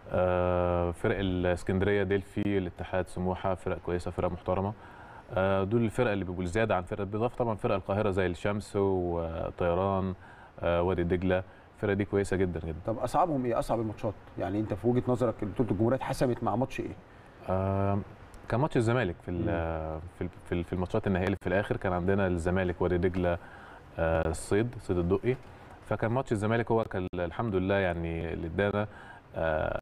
آه، فرق الاسكندريه ديلفي الاتحاد سموحه فرق كويسه فرق محترمه آه، دول الفرق اللي بيبقوا زياده عن فرق بالاضافه طبعا فرق القاهره زي الشمس وطيران آه، وادي دجله الفرق دي كويسه جدا جدا طب اصعبهم ايه اصعب الماتشات يعني انت في وجهه نظرك بطوله الجمهوريه اتحسمت مع ماتش ايه آه، كان ماتش الزمالك في ال- مم. في ال- في ال- في الماتشات النهائيه اللي في الاخر كان عندنا الزمالك وادي دجله آه، الصيد صيد الدقي فكان ماتش الزمالك هو كان الحمد لله يعني اللي ادانا آه،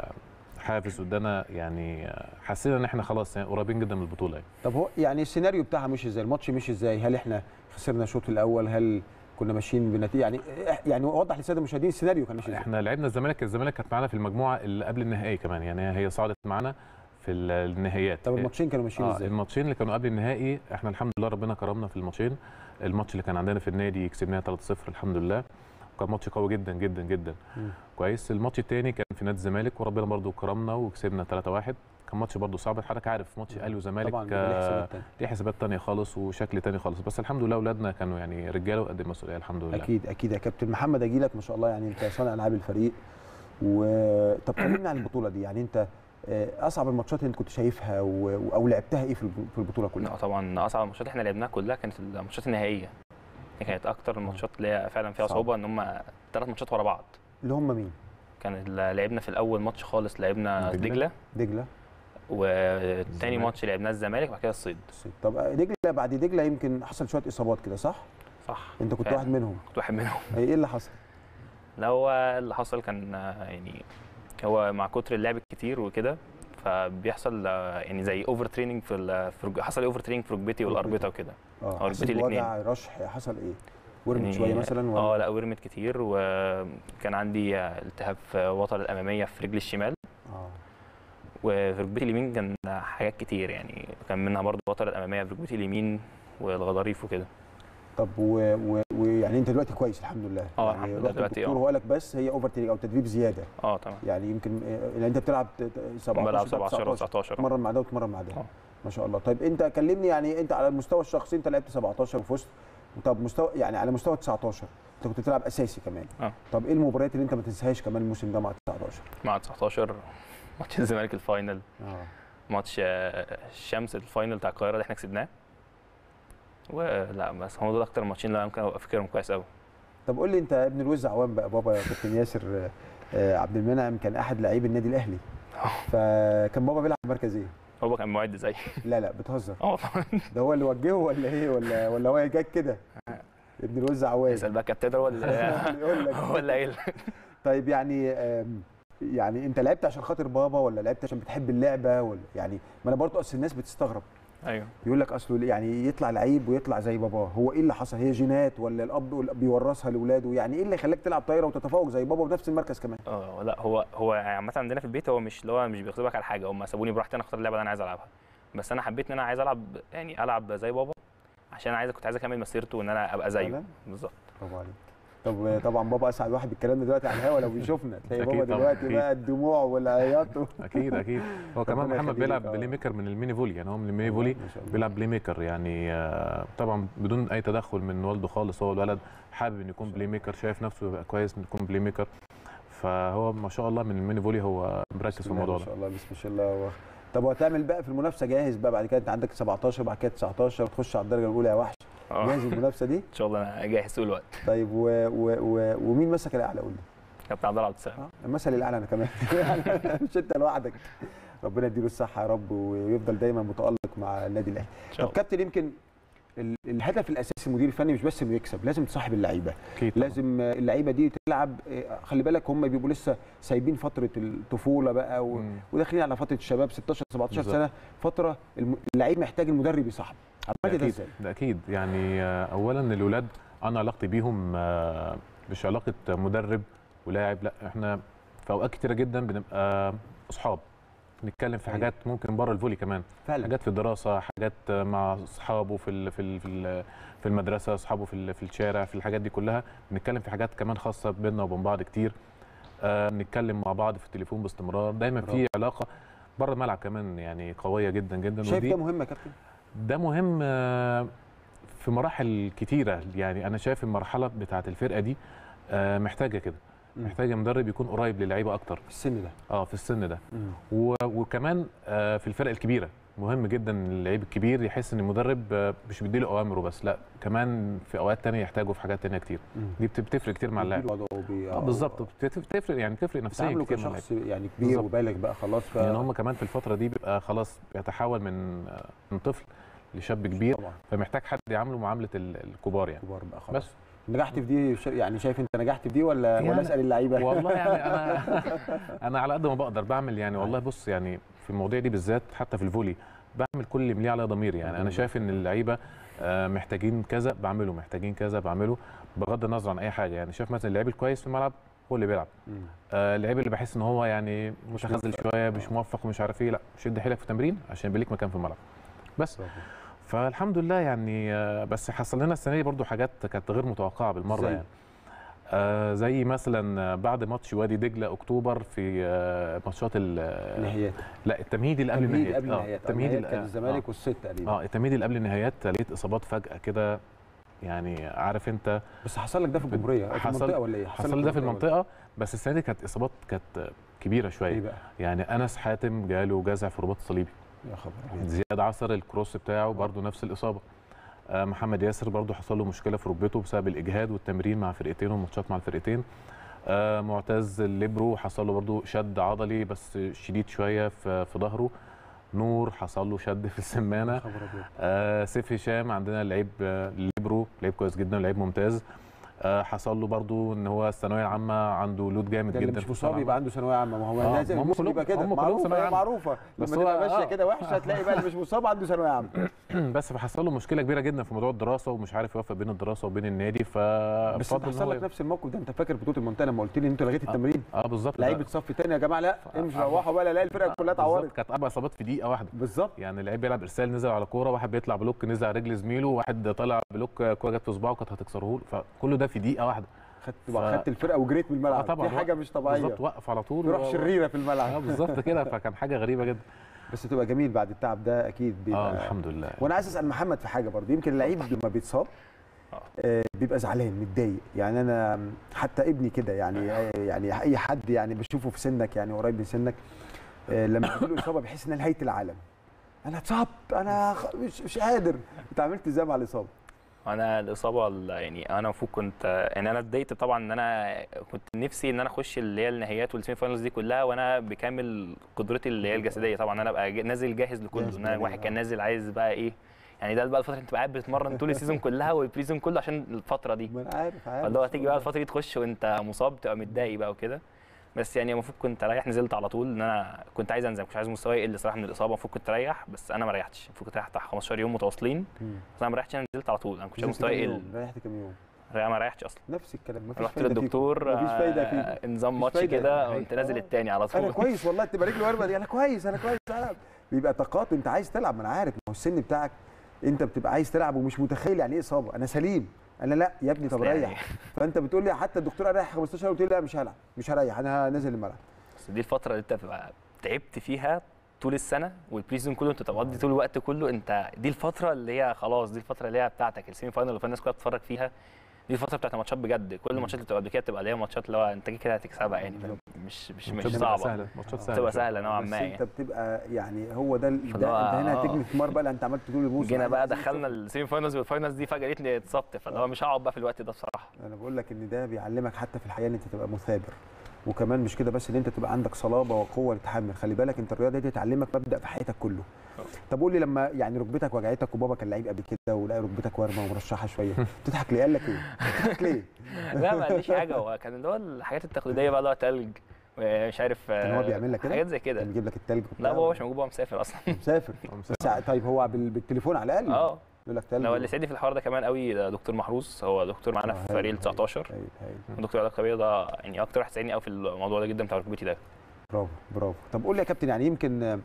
حافز وادانا يعني آه، حسينا ان احنا خلاص يعني قريبين جدا من البطوله يعني. طب هو يعني السيناريو بتاعها مشي ازاي الماتش مشي ازاي هل احنا خسرنا الشوط الاول هل كنا ماشيين بنتيجه يعني يعني وضح للساده المشاهدين السيناريو كان ماشي ازاي احنا لعبنا الزمالك الزمالك كانت معانا في المجموعه اللي قبل النهائي كمان يعني هي صعدت معانا في ال- النهائيات طب الماتشين كانوا ماشيين اه ازاي الماتشين اللي كانوا قبل النهائي احنا الحمد لله ربنا كرمنا في الماتشين الماتش اللي كان عندنا في النادي كسبناه 3-0 الحمد لله كان ماتش قوي جدا جدا جدا مم. كويس الماتش الثاني كان في نادي الزمالك وربنا برضو كرمنا وكسبنا 3-1 كان ماتش برضو صعب حضرتك عارف ماتش اهلي وزمالك طبعا بيبقى ليه آه، حسابات تانية. ليه حسابات تانية خالص وشكل تاني خالص بس الحمد لله اولادنا كانوا يعني رجاله وقد المسؤوليه الحمد لله اكيد اكيد يا كابتن محمد اجي لك ما شاء الله يعني انت صانع العاب الفريق و طب كلمنا عن البطوله دي يعني انت آه، اصعب الماتشات اللي انت كنت شايفها و... او لعبتها ايه في الب- في البطوله كلها لا طبعا اصعب الماتشات احنا لعبناها كلها كانت الماتشات النهائيه دي كانت اكتر الماتشات اللي هي فعلا فيها صعب. صعوبه ان هم ثلاث ماتشات ورا بعض اللي هم مين كان ال- لعبنا في الاول ماتش خالص لعبنا دجلة. دجله دجله وتاني الزمالك. ماتش لعبناه الزمالك وبعد كده الصيد الصيد. طب آه، دجله بعد دجله يمكن حصل شويه اصابات كده صح صح انت كنت فعلا. واحد منهم كنت واحد منهم ايه اللي حصل لا هو اللي حصل كان آه، يعني هو مع كتر اللعب الكتير وكده فبيحصل آه، يعني زي اوفر تريننج في ال- في رج- حصل اوفر تريننج في ركبتي والاربطه وكده اه أو حسيت ركبتي بوجع رشح حصل ايه ورمت يعني- شويه مثلا ولا اه لا ورمت كتير وكان عندي آه، التهاب في الوتر الاماميه في رجلي الشمال اه وفي ركبتي اليمين كان حاجات كتير يعني كان منها برضه الوتر الاماميه في ركبتي اليمين والغضاريف وكده طب ويعني و... و... يعني انت دلوقتي كويس الحمد لله اه يعني الحمد لله رحت دلوقتي الدكتور اه هو قال لك بس هي اوفر تريننج او تدريب زياده اه تمام يعني يمكن آه، يعني انت بتلعب ت- ت- 17 بلعب بتلعب 17 و19 تمرن مع ده وتمرن مع ده اه. ما شاء الله طيب انت كلمني يعني انت على المستوى الشخصي انت لعبت 17 وفزت طب مستوى يعني على مستوى 19 انت كنت بتلعب اساسي كمان اه. طب ايه المباريات اللي انت ما تنساهاش كمان الموسم ده مع 19 مع 19 ماتش الزمالك الفاينل اه ماتش آه، الشمس الفاينل بتاع القاهره اللي احنا كسبناه ولا بس هم دول اكتر الماتشين اللي انا ممكن ابقى فاكرهم كويس قوي طب قول لي انت ابن الوز عوام بقى بابا يا كابتن ياسر آه، آه، عبد المنعم كان احد لاعبي النادي الاهلي فكان بابا بيلعب مركز ايه؟ هو كان معد زي لا لا بتهزر اه ده هو اللي وجهه ولا ايه ولا ولا هو جاك كده ابن الوز عوام اسال بقى كابتن هو اللي يقول لك هو اللي قايل طيب يعني آم، يعني انت لعبت عشان خاطر بابا ولا لعبت عشان بتحب اللعبه ولا يعني ما انا برضه اصل الناس بتستغرب ايوه يقول لك اصله يعني يطلع لعيب ويطلع زي باباه هو ايه اللي حصل هي جينات ولا الاب ولا بيورثها لاولاده يعني ايه اللي خلاك تلعب طايره وتتفوق زي بابا بنفس المركز كمان اه لا هو هو عامه عندنا في البيت هو مش اللي هو مش بيغصبك على حاجه هم سابوني براحتي انا اختار اللعبه اللي انا عايز العبها بس انا حبيت ان انا عايز العب يعني العب زي بابا عشان عايز كنت عايز اكمل مسيرته وان انا ابقى زيه فعلا؟ بالظبط برافو عليك طب طبعا بابا اسعد واحد بالكلام ده دلوقتي على الهوا لو بيشوفنا تلاقي أكيد بابا طبعاً، دلوقتي أكيد. بقى الدموع والعياط و- اكيد اكيد هو كمان ربنا محمد يخليك، بيلعب اه. بلاي ميكر من الميني فولي يعني هو من الميني فولي ما شاء الله. بيلعب بلاي ميكر يعني آه، طبعا بدون اي تدخل من والده خالص هو الولد حابب انه يكون بلاي ميكر شايف نفسه يبقى كويس انه يكون بلاي ميكر فهو ما شاء الله من الميني فولي هو مركز في بسم الله الموضوع ما ده شاء الله بسم الله الله طب وهتعمل بقى في المنافسه جاهز بقى بعد كده انت عندك 17 بعد كده 19 وتخش على الدرجه الاولى يا وحش اه جاهز المنافسه دي ان شاء الله انا جاهز طول الوقت طيب و... و... و... ومين مسك الاعلى قول لي كابتن عبد الله عبد السلام اه المثل الاعلى انا كمان مش انت لوحدك ربنا يديله الصحه يا رب ويفضل دايما متالق مع النادي الاهلي ان شاء طب الله كابتن يمكن ال- الهدف الاساسي المدير الفني مش بس انه يكسب لازم تصاحب اللعيبه اكيد طبعاً. لازم آه، اللعيبه دي تلعب آه، خلي بالك هم بيبقوا لسه سايبين فتره الطفوله بقى و... مم. وداخلين على فتره الشباب 16 17 بالظبط. سنه فتره الم- اللعيب محتاج المدرب يصاحبه عملت ده اكيد ازاي؟ ده اكيد يعني آه، اولا الاولاد انا علاقتي بيهم آه، مش علاقه مدرب ولاعب لا احنا في اوقات كتيره جدا بنبقى اصحاب نتكلم في أيوة. حاجات ممكن بره الفولي كمان فعلا حاجات في الدراسه حاجات مع اصحابه في ال- في ال- في ال- في المدرسه اصحابه في ال- في الشارع في الحاجات دي كلها بنتكلم في حاجات كمان خاصه بيننا وبين بعض كتير آه، بنتكلم مع بعض في التليفون باستمرار دايما برافو. في علاقه بره الملعب كمان يعني قويه جدا جدا شايف ودي ده مهم يا كابتن ده مهم آه، في مراحل كتيره يعني انا شايف المرحله بتاعه الفرقه دي آه، محتاجه كده مم. محتاجه مدرب يكون قريب للعيبه اكتر في السن ده اه في السن ده مم. و- وكمان آه، في الفرق الكبيره مهم جدا إن اللعيب الكبير يحس ان المدرب آه، مش بيديله اوامره بس لا كمان في اوقات تانية يحتاجه في حاجات تانية كتير مم. دي بت- بتفرق كتير مع اللاعب بيديله وضعه وبي- اه بالظبط بت- بتفرق يعني بتفرق نفسيا تعامله كتير مع اللاعب كشخص يعني كبير بالظبط. وبالغ بقى خلاص ف يعني هم كمان في الفتره دي بيبقى خلاص بيتحول من آه، من طفل لشاب كبير طبعا فمحتاج حد يعامله معامله ال- الكبار يعني كبار بقى خلاص بس نجحت في دي ش- يعني شايف انت نجحت في دي ولا يعني ولا اسال اللعيبه والله يعني انا انا على قد ما بقدر بعمل يعني والله بص يعني في المواضيع دي بالذات حتى في الفولي بعمل كل اللي مليه على ضميري يعني انا شايف ان اللعيبه آه، محتاجين كذا بعمله محتاجين كذا بعمله بغض النظر عن اي حاجه يعني شايف مثلا اللعيب الكويس في الملعب هو اللي بيلعب مم. آه، اللعيب اللي بحس ان هو يعني متخاذل موفق. شويه مش موفق ومش عارف ايه لا شد حيلك في التمرين عشان يبقى ليك مكان في الملعب بس برافو. فالحمد لله يعني آه، بس حصل لنا السنه دي برضو حاجات كانت غير متوقعه بالمره زي؟ يعني آه زي مثلا آه، بعد ماتش وادي دجله اكتوبر في آه ماتشات ال- نهائيات لا التمهيدي اللي قبل تمهيد النهائيات قبل آه، النهائيات التمهيدي النهائيات كان آه، الزمالك والست تقريبا اه التمهيدي اللي قبل النهائيات لقيت اصابات فجاه كده يعني عارف انت بس حصل لك ده في الجمهوريه في حصل- المنطقه ولا ايه حصل لك ده في ولا- المنطقه بس السنه دي كانت اصابات كانت كبيره ايه شويه بقى يعني انس حاتم جاله جزع في الرباط الصليبي يا خبر أبيض. زياد عصر الكروس بتاعه برضه نفس الاصابه آه، محمد ياسر برضه حصل له مشكله في ركبته بسبب الاجهاد والتمرين مع فرقتين والماتشات مع الفرقتين آه، معتز الليبرو حصل له برضه شد عضلي بس شديد شويه في في ظهره نور حصل له شد في يا السمانه خبر ابيض آه، سيف هشام عندنا لعيب آه، ليبرو لعيب كويس جدا لعيب ممتاز آه، حصل له برضه ان هو الثانويه العامه عنده لود جامد ده جدا اللي مش في مصاب الثانوية يبقى عنده ثانويه عامه ما هو آه، لازم ما هم الموسم كلهم- يبقى كده هم كلهم معروفه ثانوية هي عامة. معروفه بس لما هو- تبقى ماشيه آه. كده وحشه هتلاقي بقى اللي مش مصاب عنده ثانويه عامه بس فحصل له مشكله كبيره جدا في موضوع الدراسه ومش عارف يوفق بين الدراسه وبين النادي ف بس انت حصل لك نفس الموقف ده انت فاكر بطوله المنطقه لما قلت لي ان انتوا لغيت التمرين اه بالظبط لعيبه صف تاني يا جماعه لا امشوا روحوا بقى لا الفرقه كلها بالظبط اتعورت كانت اربع اصابات في دقيقه واحده بالظبط يعني اللعيب بيلعب ارسال نزل على كوره واحد بيطلع بلوك نزل على رجل زميله واحد طلع بلوك كوره جت في صباعه كانت هتكسره له فكل ده في دقيقه واحده خدت ف- خدت الفرقه وجريت من الملعب آه طبعا دي حاجه مش طبيعيه بالظبط وقف على طول روح و- شريره في اه الملعب بالظبط كده فكان حاجه غريبه جدا بس تبقى جميل بعد التعب ده اكيد اه بيبقى الحمد لله وانا عايز اسال محمد في حاجه برضه يمكن اللعيب لما بيتصاب آه، بيبقى زعلان متضايق يعني انا حتى ابني كده يعني يعني اي حد يعني بشوفه في سنك يعني قريب من سنك آه، لما بيجي له اصابه بيحس ان نهايه العالم انا اتصبت انا خ- مش مش قادر انت عملت ازاي مع الاصابه انا الاصابه ال- يعني انا المفروض كنت يعني انا اتضايقت طبعا ان انا كنت نفسي ان انا اخش اللي هي النهائيات والسيمي فاينلز دي كلها وانا بكامل قدرتي اللي هي الجسديه طبعا انا ابقى جا- نازل جاهز لكله جاهز ان انا بدنيا، واحد كان آه. نازل عايز بقى ايه يعني ده بقى الفتره اللي انت بقى قاعد بتتمرن طول السيزون كلها والبريزون كله عشان الفتره دي ما انا عارف عارف فاللي هو هتيجي بقى الفتره دي تخش وانت مصاب تبقى متضايق بقى وكده بس يعني المفروض كنت اريح نزلت على طول ان انا كنت عايز انزل مش عايز مستواي يقل صراحه من الاصابه المفروض كنت اريح بس انا ما ريحتش المفروض كنت اريح بتاع 15 يوم متواصلين مم. بس انا ما ريحتش انا نزلت على طول انا كنت عايز نزلت مستواي كام يقل يوم؟ ريحت كام يوم انا ما ريحتش اصلا نفس الكلام مفيش رحت فايده فيكم. للدكتور مفيش فايده آه، فيكم نظام مفيش ماتش فايدة. كده هي- قمت نازل آه. التاني على انا طول كويس والله تبقى رجلي ورمه دي انا كويس انا كويس العب بيبقى طاقات انت عايز تلعب ما انا عارف ما هو السن بتاعك انت بتبقى عايز تلعب ومش متخيل يعني ايه اصابه انا سليم انا لا يا ابني طب أصل يعني- ريح فانت بتقول لي حتى الدكتور اريح 15 قلت لي لا مش هلعب مش هريح انا نازل الملعب بس دي الفتره اللي انت بتبقى تعبت فيها طول السنه والبريزون كله انت تقضي طول الوقت كله انت دي الفتره اللي هي خلاص دي الفتره اللي هي بتاعتك السيمي فاينل اللي الناس كلها بتتفرج فيها دي الفتره بتاعت الماتشات بجد كل الماتشات اللي بتبقى قبل كده بتبقى اللي هي ماتشات اللي هو انت كده كده هتكسبها يعني فاهم؟ مش مش مش ماتشات بتبقى صعبه سهله ماتشات سهله بتبقى شوية. سهله نوعا بس ما انت يعني بتبقى يعني هو ده, ال- فاللي ده هو انت هنا آه. هتجني ثمار بقى لا انت عملت طول الموسم جينا بقى عايز دخلنا السيمي فاينلز والفاينلز دي فجاه لقيتني اتصبت فاللي هو مش هقعد بقى في الوقت ده بصراحه انا بقول لك ان ده بيعلمك حتى في الحياه ان انت تبقى مثابر وكمان مش كده بس ان انت تبقى عندك صلابه وقوه للتحمل خلي بالك انت الرياضه دي تعلمك مبدا في حياتك كله طب قول لي لما يعني ركبتك وجعتك وبابا كان لعيب قبل كده ولقى ركبتك ورمه ومرشحه شويه تضحك ليه قال لك ايه تضحك ليه لا ما قاليش حاجه هو كان اللي هو الحاجات التقليديه بقى اللي هو تلج مش عارف كان هو بيعمل لك كده؟ حاجات زي كده كان بيجيب لك التلج لا وبتاع بابا مش موجود بابا مسافر اصلا مسافر هو بس مسافر. طيب هو بال- بالتليفون على الاقل اه يقول لك تلج لو اللي ساعدني في الحوار ده كمان قوي ده دكتور محروس هو دكتور معانا آه، في هايل، فريق ال 19 هايل، هايل. دكتور علاج طبيعي ده يعني اكتر واحد ساعدني قوي في الموضوع ده جدا بتاع ركبتي ده برافو برافو طب قول لي يا كابتن يعني يمكن آه،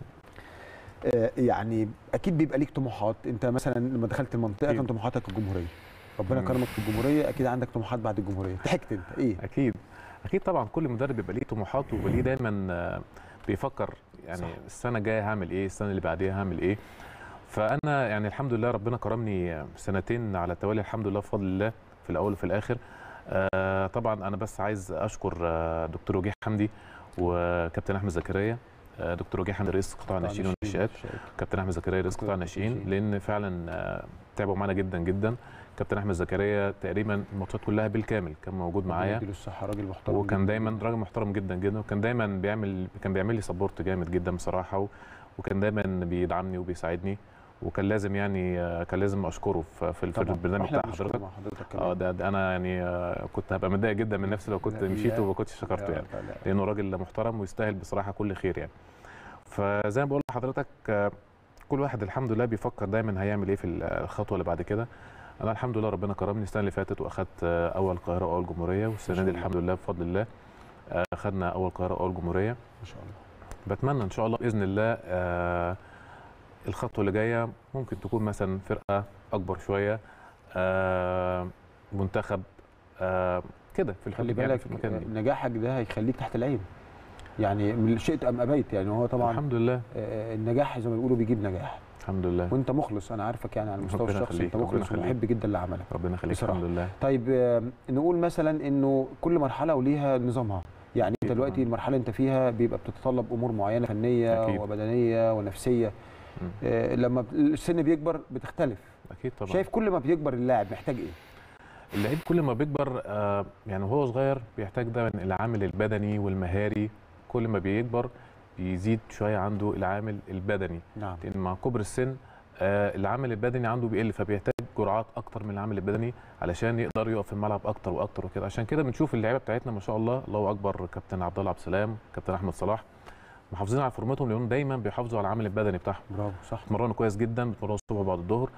آه، يعني اكيد بيبقى ليك طموحات انت مثلا لما دخلت المنطقه أكيد. كان طموحاتك الجمهوريه ربنا مم. كرمك في الجمهوريه اكيد عندك طموحات بعد الجمهوريه ضحكت انت ايه اكيد اكيد طبعا كل مدرب بيبقى ليه طموحاته وبيبقى ليه دايما آه، بيفكر يعني صح. صح. السنه الجايه هعمل ايه السنه اللي بعديها هعمل ايه فانا يعني الحمد لله ربنا كرمني آه، سنتين على التوالي الحمد لله بفضل الله في الاول وفي الاخر آه، طبعا انا بس عايز اشكر آه، دكتور وجيه حمدي وكابتن احمد زكريا آه، دكتور وجيه حمدي رئيس قطاع الناشئين والناشئات كابتن احمد زكريا رئيس قطاع الناشئين الناشئين. لان فعلا آه، تعبوا معانا جدا جدا كابتن احمد زكريا تقريبا الماتشات كلها بالكامل كان موجود معايا يديله الصحه راجل محترم وكان جداً. دايما راجل محترم جدا جدا وكان دايما بيعمل كان بيعمل لي سبورت جامد جدا بصراحه و- وكان دايما بيدعمني وبيساعدني وكان لازم يعني آه، كان لازم اشكره في, في, في طبعاً. البرنامج وإحنا بتاع بنشكر حضرتك مع حضرتك اه كمان. ده, ده انا يعني آه، كنت هبقى متضايق جدا من نفسي لو كنت لا، مشيت لا. وما كنتش شكرته لا، يعني لا، لا. لانه راجل محترم ويستاهل بصراحه كل خير يعني فزي ما بقول لحضرتك آه، كل واحد الحمد لله بيفكر دايما هيعمل ايه في الخطوه اللي بعد كده انا الحمد لله ربنا كرمني السنه اللي فاتت واخدت آه، اول القاهره واول جمهوريه والسنه شاء دي الله. الحمد لله بفضل الله آه، اخدنا اول القاهره واول جمهوريه ما شاء الله بتمنى ان شاء الله باذن الله آه، الخطوه اللي جايه ممكن تكون مثلا فرقه اكبر شويه آه، منتخب آه، كده في خلي الحدود يعني بالك في المكان دي نجاحك ده هيخليك تحت العين يعني من شئت ام ابيت يعني هو طبعا الحمد لله آه، النجاح زي ما بيقولوا بيجيب نجاح الحمد لله وانت مخلص انا عارفك يعني على المستوى ربنا الشخصي يخليك، انت ربنا مخلص يخليك. ومحب جدا لعملك ربنا يخليك بصراحة. الحمد لله طيب آه، نقول مثلا انه كل مرحله وليها نظامها يعني انت أكيد دلوقتي طبعاً. المرحله اللي انت فيها بيبقى بتتطلب امور معينه فنيه أكيد. وبدنيه ونفسيه مم. آه، لما ب- السن بيكبر بتختلف اكيد طبعا شايف كل ما بيكبر اللاعب محتاج ايه اللعيب كل ما بيكبر آه، يعني وهو صغير بيحتاج دايما العامل البدني والمهاري كل ما بيكبر بيزيد شويه عنده العامل البدني نعم لان مع كبر السن آه، العامل البدني عنده بيقل فبيحتاج جرعات اكتر من العامل البدني علشان يقدر يقف في الملعب اكتر واكتر وكده عشان كده بنشوف اللعيبه بتاعتنا ما شاء الله الله اكبر كابتن عبد الله عبد السلام كابتن احمد صلاح محافظين على فورمتهم لانهم دايما بيحافظوا على العامل البدني بتاعهم برافو صح بيتمرنوا كويس جدا بيتمرنوا الصبح وبعد الظهر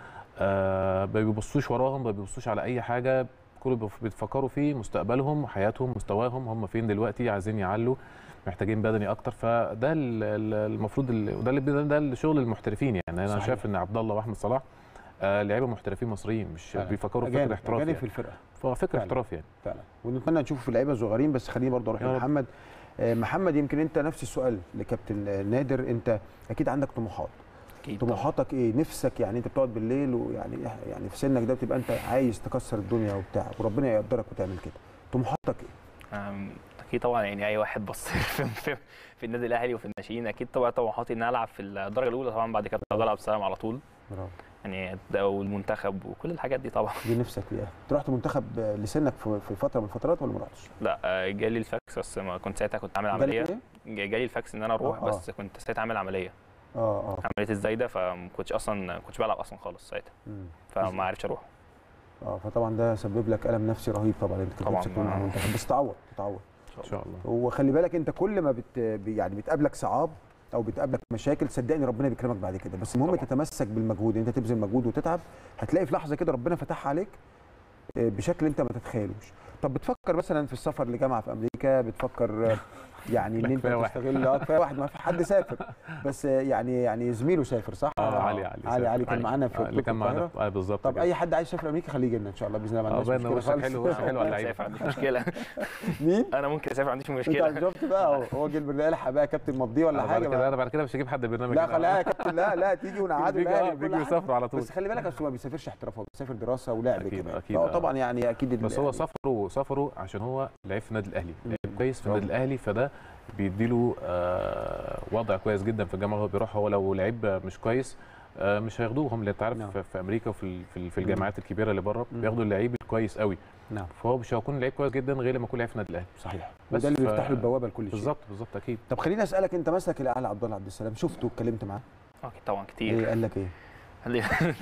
آه ما بيبصوش وراهم ما بيبصوش على اي حاجه كل اللي بيفكروا فيه مستقبلهم حياتهم مستواهم هم فين دلوقتي عايزين يعلوا محتاجين بدني اكتر فده ال- ال- المفروض ال- وده اللي ده, ده الشغل المحترفين يعني انا صحيح. شايف ان عبد الله واحمد صلاح آه لعيبه محترفين مصريين مش فعلا. بيفكروا في أجانب- فكر احتراف أجانب في يعني. الفرقه ففكر فعلا. احتراف يعني فعلا ونتمنى نشوفه في اللعيبه الصغيرين بس خليني برضه اروح يا رب. لمحمد آه، محمد يمكن انت نفس السؤال لكابتن آه، نادر انت اكيد عندك طموحات اكيد طبعاً. طموحاتك ايه نفسك يعني انت بتقعد بالليل ويعني يعني في سنك ده بتبقى انت عايز تكسر الدنيا وبتاع وربنا يقدرك وتعمل كده طموحاتك ايه أم، اكيد طبعا يعني اي واحد بص في, في, في النادي الاهلي وفي الناشئين اكيد طبعا طموحاتي ان أنا العب في الدرجه الاولى طبعا بعد كده عبد الله السلام على طول برافو يعني ده والمنتخب وكل الحاجات دي طبعا دي نفسك فيها انت رحت منتخب آه، لسنك في في فتره من الفترات ولا ما رحتش لا آه، جالي الفاكس بس ما كنت ساعتها كنت عامل جالك عمليه إيه؟ جا- جالي الفاكس ان انا اروح آه، آه. بس كنت ساعتها عامل عمليه اه اه عمليه الزايده فما كنتش اصلا ما كنتش بلعب اصلا خالص ساعتها مم. فما عرفتش اروح اه فطبعا ده سبب لك الم نفسي رهيب طبعا انت كنت طبعاً. نفسك تكون مع المنتخب بس تعوض تعوض ان شاء الله وخلي بالك انت كل ما بت يعني بتقابلك صعاب او بتقابلك مشاكل صدقني ربنا بيكرمك بعد كده بس المهم طبعا. تتمسك بالمجهود انت تبذل مجهود وتتعب هتلاقي في لحظه كده ربنا فتحها عليك آه، بشكل انت ما تتخيلوش طب بتفكر مثلا في السفر لجامعه في امريكا بتفكر آه، يعني ان لا، انت كفاية واحد. تستغل اه كفايه واحد ما في حد سافر بس آه، يعني يعني زميله سافر صح آه، علي- علي علي سافر. علي كان علي. معانا في آه، اللي طب كان معانا القاهرة. آه، بالظبط طب كده. اي حد عايز يسافر امريكا خليه يجي لنا ان شاء الله باذن الله ما اه عندناش باين مشكله وشك خالص حلو وشك حلو على ممكن اللعيبه اسافر ما عنديش مشكله مين؟ انا ممكن اسافر ما عنديش انت مشكله شفت بقى هو- هو جه البرنامج الحق بقى كابتن مضيه ولا أنا حاجه بعد كده بقى. انا بعد كده مش هجيب حد برنامج لا هنا. خليها يا كابتن لا لا تيجي ونقعده بيجي الاهلي اه وكل بيجي حاجة. يسافروا على طول بس خلي بالك اصل هو ما بيسافرش احتراف هو بيسافر دراسه ولعب أكيد، كمان أكيد، فهو آه. طبعا يعني اكيد ال- بس هو يعني سافروا سافروا عشان هو لعيب في النادي الاهلي مم. لعيب كويس في برافو. النادي الاهلي فده بيديله آه، وضع كويس جدا في الجامعه هو بيروح هو لو لعيب مش كويس آه، مش هياخدوه هم اللي انت عارف نعم. في- في امريكا وفي ال- في ال- في مم. الجامعات الكبيره اللي بره مم. بياخدوا اللعيب الكويس قوي نعم فهو مش هيكون لعيب كويس جدا غير لما يكون لعيب في النادي الاهلي صحيح بس وده اللي ف- بيفتح له البوابه لكل شيء بالظبط بالظبط اكيد طب خليني اسالك انت مسك الاعلى عبد الله عبد السلام شفته واتكلمت معاه اكيد طبعا ايه كتير قال لك ايه لا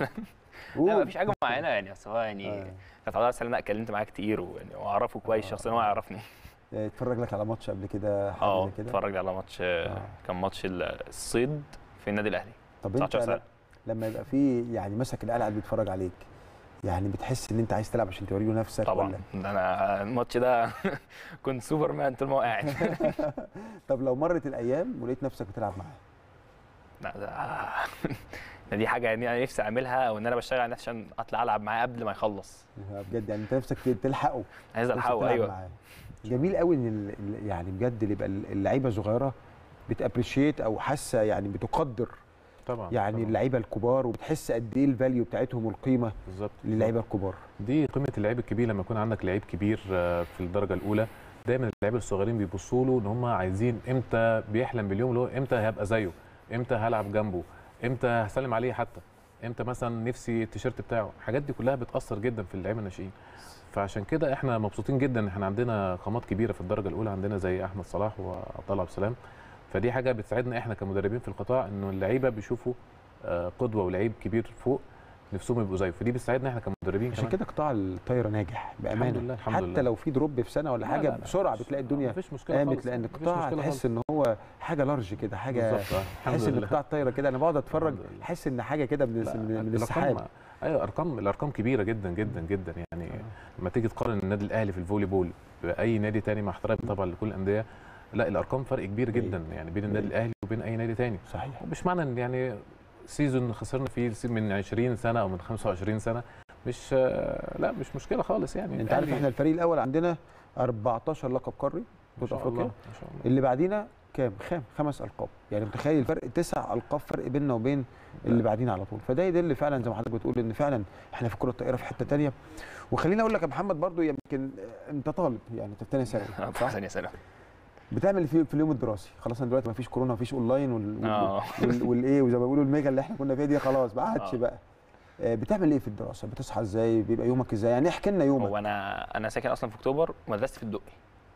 قول. مفيش حاجه معينه يعني اصل هو يعني آه. كانت عبد الله السلام لا اتكلمت معاه كتير ويعني واعرفه كويس آه. شخصيا هو يعرفني آه، اتفرج لك على ماتش قبل كده حاجه اه زي كده اتفرج على ماتش آه. كان ماتش الصيد في النادي الاهلي طب انت 19 سنة. لا- لما يبقى في يعني مسك الاعلى قاعد بيتفرج عليك يعني بتحس ان انت عايز تلعب عشان توري له نفسك طبعا ولا ده انا الماتش ده كنت سوبرمان طول ما هو قاعد طب لو مرت الايام ولقيت نفسك بتلعب معاه لا ده ده دي حاجه يعني انا نفسي اعملها او ان انا بشتغل على نفسي عشان اطلع العب معاه قبل ما يخلص بجد يعني انت نفسك تلحقه عايز نفسك الحقه تلعب ايوه معاه. جميل قوي ان ال- ال- يعني بجد اللي يبقى اللعيبه الصغيره بتابريشيت او حاسه يعني بتقدر طبعا يعني طبعاً. اللعيبه الكبار وبتحس قد ايه الفاليو بتاعتهم والقيمه بالظبط للعيبه الكبار دي قيمه اللعيب الكبير لما يكون عندك لعيب كبير آه، في الدرجه الاولى دايما اللعيبه الصغيرين بيبصوا له ان هم عايزين امتى بيحلم باليوم اللي هو امتى هبقى زيه امتى هلعب جنبه امتى هسلم عليه حتى امتى مثلا نفسي التيشيرت بتاعه الحاجات دي كلها بتاثر جدا في اللعيبه الناشئين فعشان كده احنا مبسوطين جدا ان احنا عندنا قامات كبيره في الدرجه الاولى عندنا زي احمد صلاح وعبد الله عبد السلام فدي حاجه بتساعدنا احنا كمدربين في القطاع انه اللعيبه بيشوفوا آه، قدوه ولعيب كبير فوق نفسهم يبقوا زيه فدي بتساعدنا احنا كمدربين عشان كمان كده قطاع الطايره ناجح بامانه لله، الحمد حتى لله. لو في دروب في سنه ولا لا، حاجه لا، لا، بسرعه مفيش- بتلاقي الدنيا مفيش مشكله قامت خالص، لان مفيش القطاع مشكلة تحس خالص. ان هو حاجه لارج كده حاجه بالظبط آه، الحمد تحس ان لله. قطاع الطايره كده انا بقعد اتفرج الحمد لله. احس ان حاجه كده من لا، من, من الأرقام- السحاب ايوه ارقام الارقام كبيره جدا جدا جدا يعني لما تيجي تقارن النادي الاهلي في الفولي بول باي نادي تاني مع احترامي طبعا لكل الانديه لا الارقام فرق كبير جدا يعني بين النادي الاهلي وبين اي نادي تاني صحيح مش معنى ان يعني سيزون خسرنا فيه من 20 سنه او من 25 سنه مش آه، لا مش مشكله خالص يعني انت عارف الأهلي- احنا الفريق الاول عندنا 14 لقب قاري ما بطوله شاء الله افريقيا ما شاء الله اللي بعدينا كام خام خمس القاب يعني متخيل الفرق تسع القاب فرق بيننا وبين اللي بعدين على طول فده يدل فعلا زي ما حضرتك بتقول ان فعلا احنا في كره الطائره في حته تانية وخليني اقول لك يا محمد برضو يمكن انت طالب يعني انت في ثانيه ثانوي صح ثانيه سنه بتعمل في في اليوم الدراسي خلاص أنا دلوقتي ما فيش كورونا ما فيش اونلاين وال وال- اه وال- والايه وزي ما بيقولوا الميجا اللي احنا كنا فيها دي خلاص ما عادش آه. بقى آه، بتعمل ايه في الدراسه بتصحى ازاي بيبقى يومك ازاي يعني احكي لنا يومك هو انا انا ساكن اصلا في اكتوبر ومدرستي في الدقي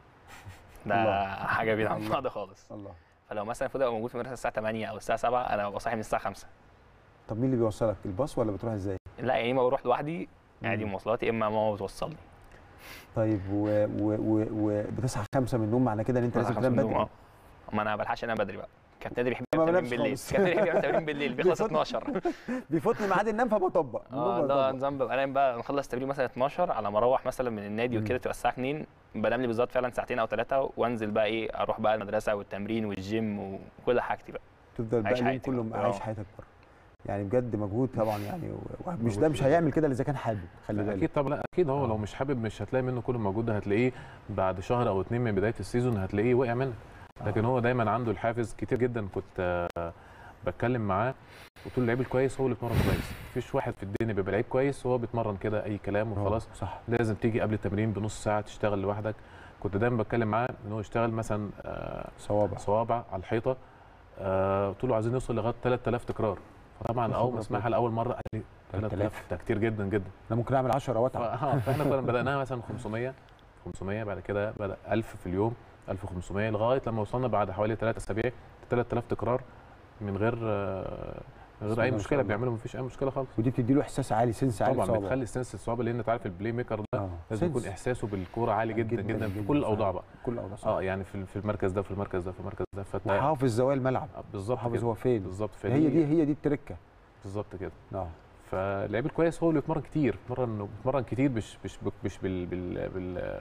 ده الله. حاجه بعيده عن بعض خالص الله فلو مثلا المفروض ابقى موجود في المدرسه الساعه 8 او الساعه 7 انا ببقى صاحي من الساعه 5 طب مين اللي بيوصلك الباص ولا بتروح ازاي لا يعني اما بروح لوحدي عادي مم. مواصلات يا اما ماما بتوصلني طيب و- و- و- وبتصحى خمسة من النوم معنى كده ان انت لازم تنام بدري ما انا بلحقش انام بدري بقى كابتن نادي بيحب ما يعمل تمرين بنامش بالليل خالص. كابتن نادي بيعمل تمرين بالليل بيخلص بيفوت- 12 بيفوتني ميعاد النوم فبطبق اه النوم ده بطبق. نظام ببقى نايم بقى نخلص تمرين مثلا 12 على ما اروح مثلا من النادي مم. وكده تبقى الساعه 2 بنام لي بالظبط فعلا ساعتين او ثلاثه وانزل بقى ايه اروح بقى المدرسه والتمرين والجيم وكل حاجتي بقى تفضل بقى عايش اليوم حياتي كله بقى. عايش آه. حياتك بره يعني بجد مجهود طبعا يعني و- ومش مجهود ده مش كبير. هيعمل كده الا اذا كان حابب خلي بالك اكيد طبعا لا اكيد هو آه. لو مش حابب مش هتلاقي منه كل الموجود ده هتلاقيه بعد شهر او اتنين من بدايه السيزون هتلاقيه وقع منه لكن آه. هو دايما عنده الحافز كتير جدا كنت آه، بتكلم معاه قلت له اللعيب الكويس هو اللي بيتمرن كويس مفيش واحد في الدنيا بيبقى لعيب كويس وهو بيتمرن كده اي كلام آه، وخلاص صح لازم تيجي قبل التمرين بنص ساعه تشتغل لوحدك كنت دايما بتكلم معاه ان هو يشتغل مثلا آه، صوابع صوابع على الحيطه آه، قلت له عايزين نوصل لغايه 3000 تكرار فطبعا ما شاء اول الله ما سمعها لاول مره قال لي 3000 3000 ده كتير جدا جدا انا ممكن اعمل 10 ف- واتعب آه، فاحنا كنا بدأناها مثلا 500 500 بعد كده بدأ 1000 في اليوم 1500 لغايه لما وصلنا بعد حوالي 3 اسابيع 3000 تكرار من غير آه، من بسم غير اي الله ما شاء مشكله الله. بيعملوا مفيش اي مشكله خالص ودي بتدي له احساس عالي سنس عالي طبعا صوابع. بتخلي سنس الصعوبه لان انت عارف البلاي ميكر ده اه لازم يكون سنس. احساسه بالكوره عالي جدا جدا, في كل الاوضاع بقى كل الاوضاع صح اه يعني في في المركز ده في المركز ده في المركز ده فانت وحافظ زوايا الملعب آه، بالظبط حافظ كده هو فين بالظبط هي دي هي دي التركه بالظبط كده اه فاللعيب الكويس هو اللي بيتمرن كتير بيتمرن بيتمرن كتير مش مش مش بال بال بال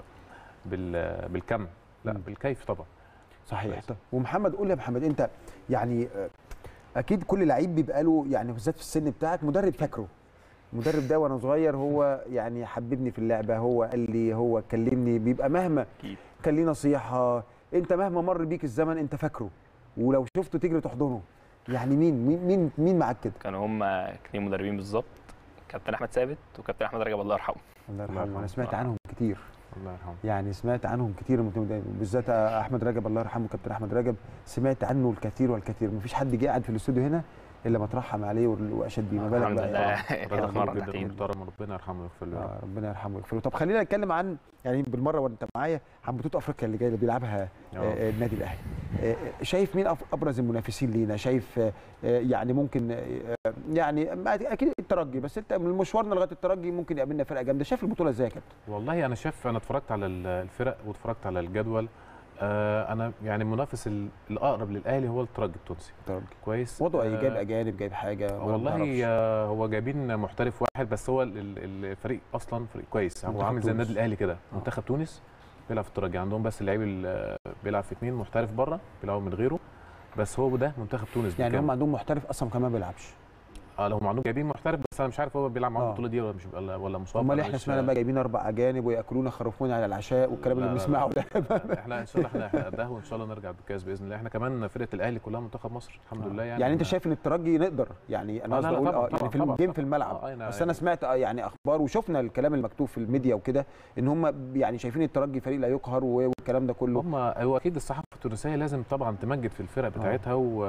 بال بالكم لا مم. بالكيف طبعا صحيح كويس. طب ومحمد قول لي يا محمد انت يعني آه، اكيد كل لعيب بيبقى له يعني بالذات في السن بتاعك مدرب فاكره المدرب ده وانا صغير هو يعني حببني في اللعبه هو قال لي هو كلمني بيبقى مهما اكيد كان ليه نصيحه انت مهما مر بيك الزمن انت فاكره ولو شفته تجري تحضنه يعني مين مين مين, مين معاك كده كانوا هم اثنين مدربين بالظبط كابتن احمد ثابت وكابتن احمد رجب الله يرحمه الله الله يرحمه انا يرحمه. سمعت عنهم كتير الله يرحمه يعني سمعت عنهم كتير المتمدين بالذات احمد رجب الله يرحمه كابتن احمد رجب سمعت عنه الكثير والكثير مفيش حد جه قاعد في الاستوديو هنا الا ما ترحم عليه واشد بيه ما بالك الحمد بقى لله يعني. احنا راجل اتمرن خلوق جدا تحتين محترم ربنا يرحمه ويغفر له يا رب. آه، ربنا يرحمه ويغفر له طب خلينا نتكلم عن يعني بالمره وانت معايا عن بطوله افريقيا اللي جايه اللي بيلعبها يا آه، رب. آه، النادي الاهلي آه، آه، شايف مين أف- ابرز المنافسين لينا شايف آه، آه، يعني ممكن آه، يعني ما- اكيد الترجي بس انت من مشوارنا لغايه الترجي ممكن يقابلنا فرقه جامده شايف البطوله ازاي يا كابتن والله انا شايف انا اتفرجت على ال- الفرق واتفرجت على الجدول آه انا يعني المنافس ال- الاقرب للاهلي هو الترجي التونسي الترجي كويس وضعه ايه آه، جايب اجانب جايب حاجه ولا ما تعرفش؟ والله آه، هو جايبين محترف واحد بس هو ال- ال- الفريق اصلا فريق كويس هو منتخب عامل زي تونس. النادي الاهلي كده آه. منتخب تونس بيلعب في الترجي عندهم بس اللعيب ال- بيلعب في اثنين محترف بره بيلعبوا من غيره بس هو ده منتخب تونس يعني بالكامل. هم عندهم محترف اصلا كمان ما بيلعبش اه لو هم عندهم جايبين محترف بس انا مش عارف هو بيلعب معاهم آه. البطوله دي ولا مش ولا ولا مصاب امال أنا احنا مش- سمعنا بقى جايبين اربع اجانب وياكلون خرفون على العشاء والكلام اللي لا، لا، بنسمعه ده لا، احنا ان شاء الله احنا احنا قدها وان شاء الله نرجع بالكاس باذن الله احنا كمان فرقه الاهلي كلها منتخب مصر الحمد لله يعني يعني انت إحنا- شايف ان الترجي نقدر يعني انا آه، قصدي لا، لا، اقول طبعاً، اه يعني طبعاً، في طبعاً. الجيم في الملعب آه، أنا بس انا سمعت آه، يعني اخبار وشفنا الكلام المكتوب في الميديا وكده ان هم يعني شايفين الترجي فريق لا يقهر و- والكلام ده كله هم هو اكيد الصحافه التونسيه لازم طبعا تمجد في الفرق بتاعتها و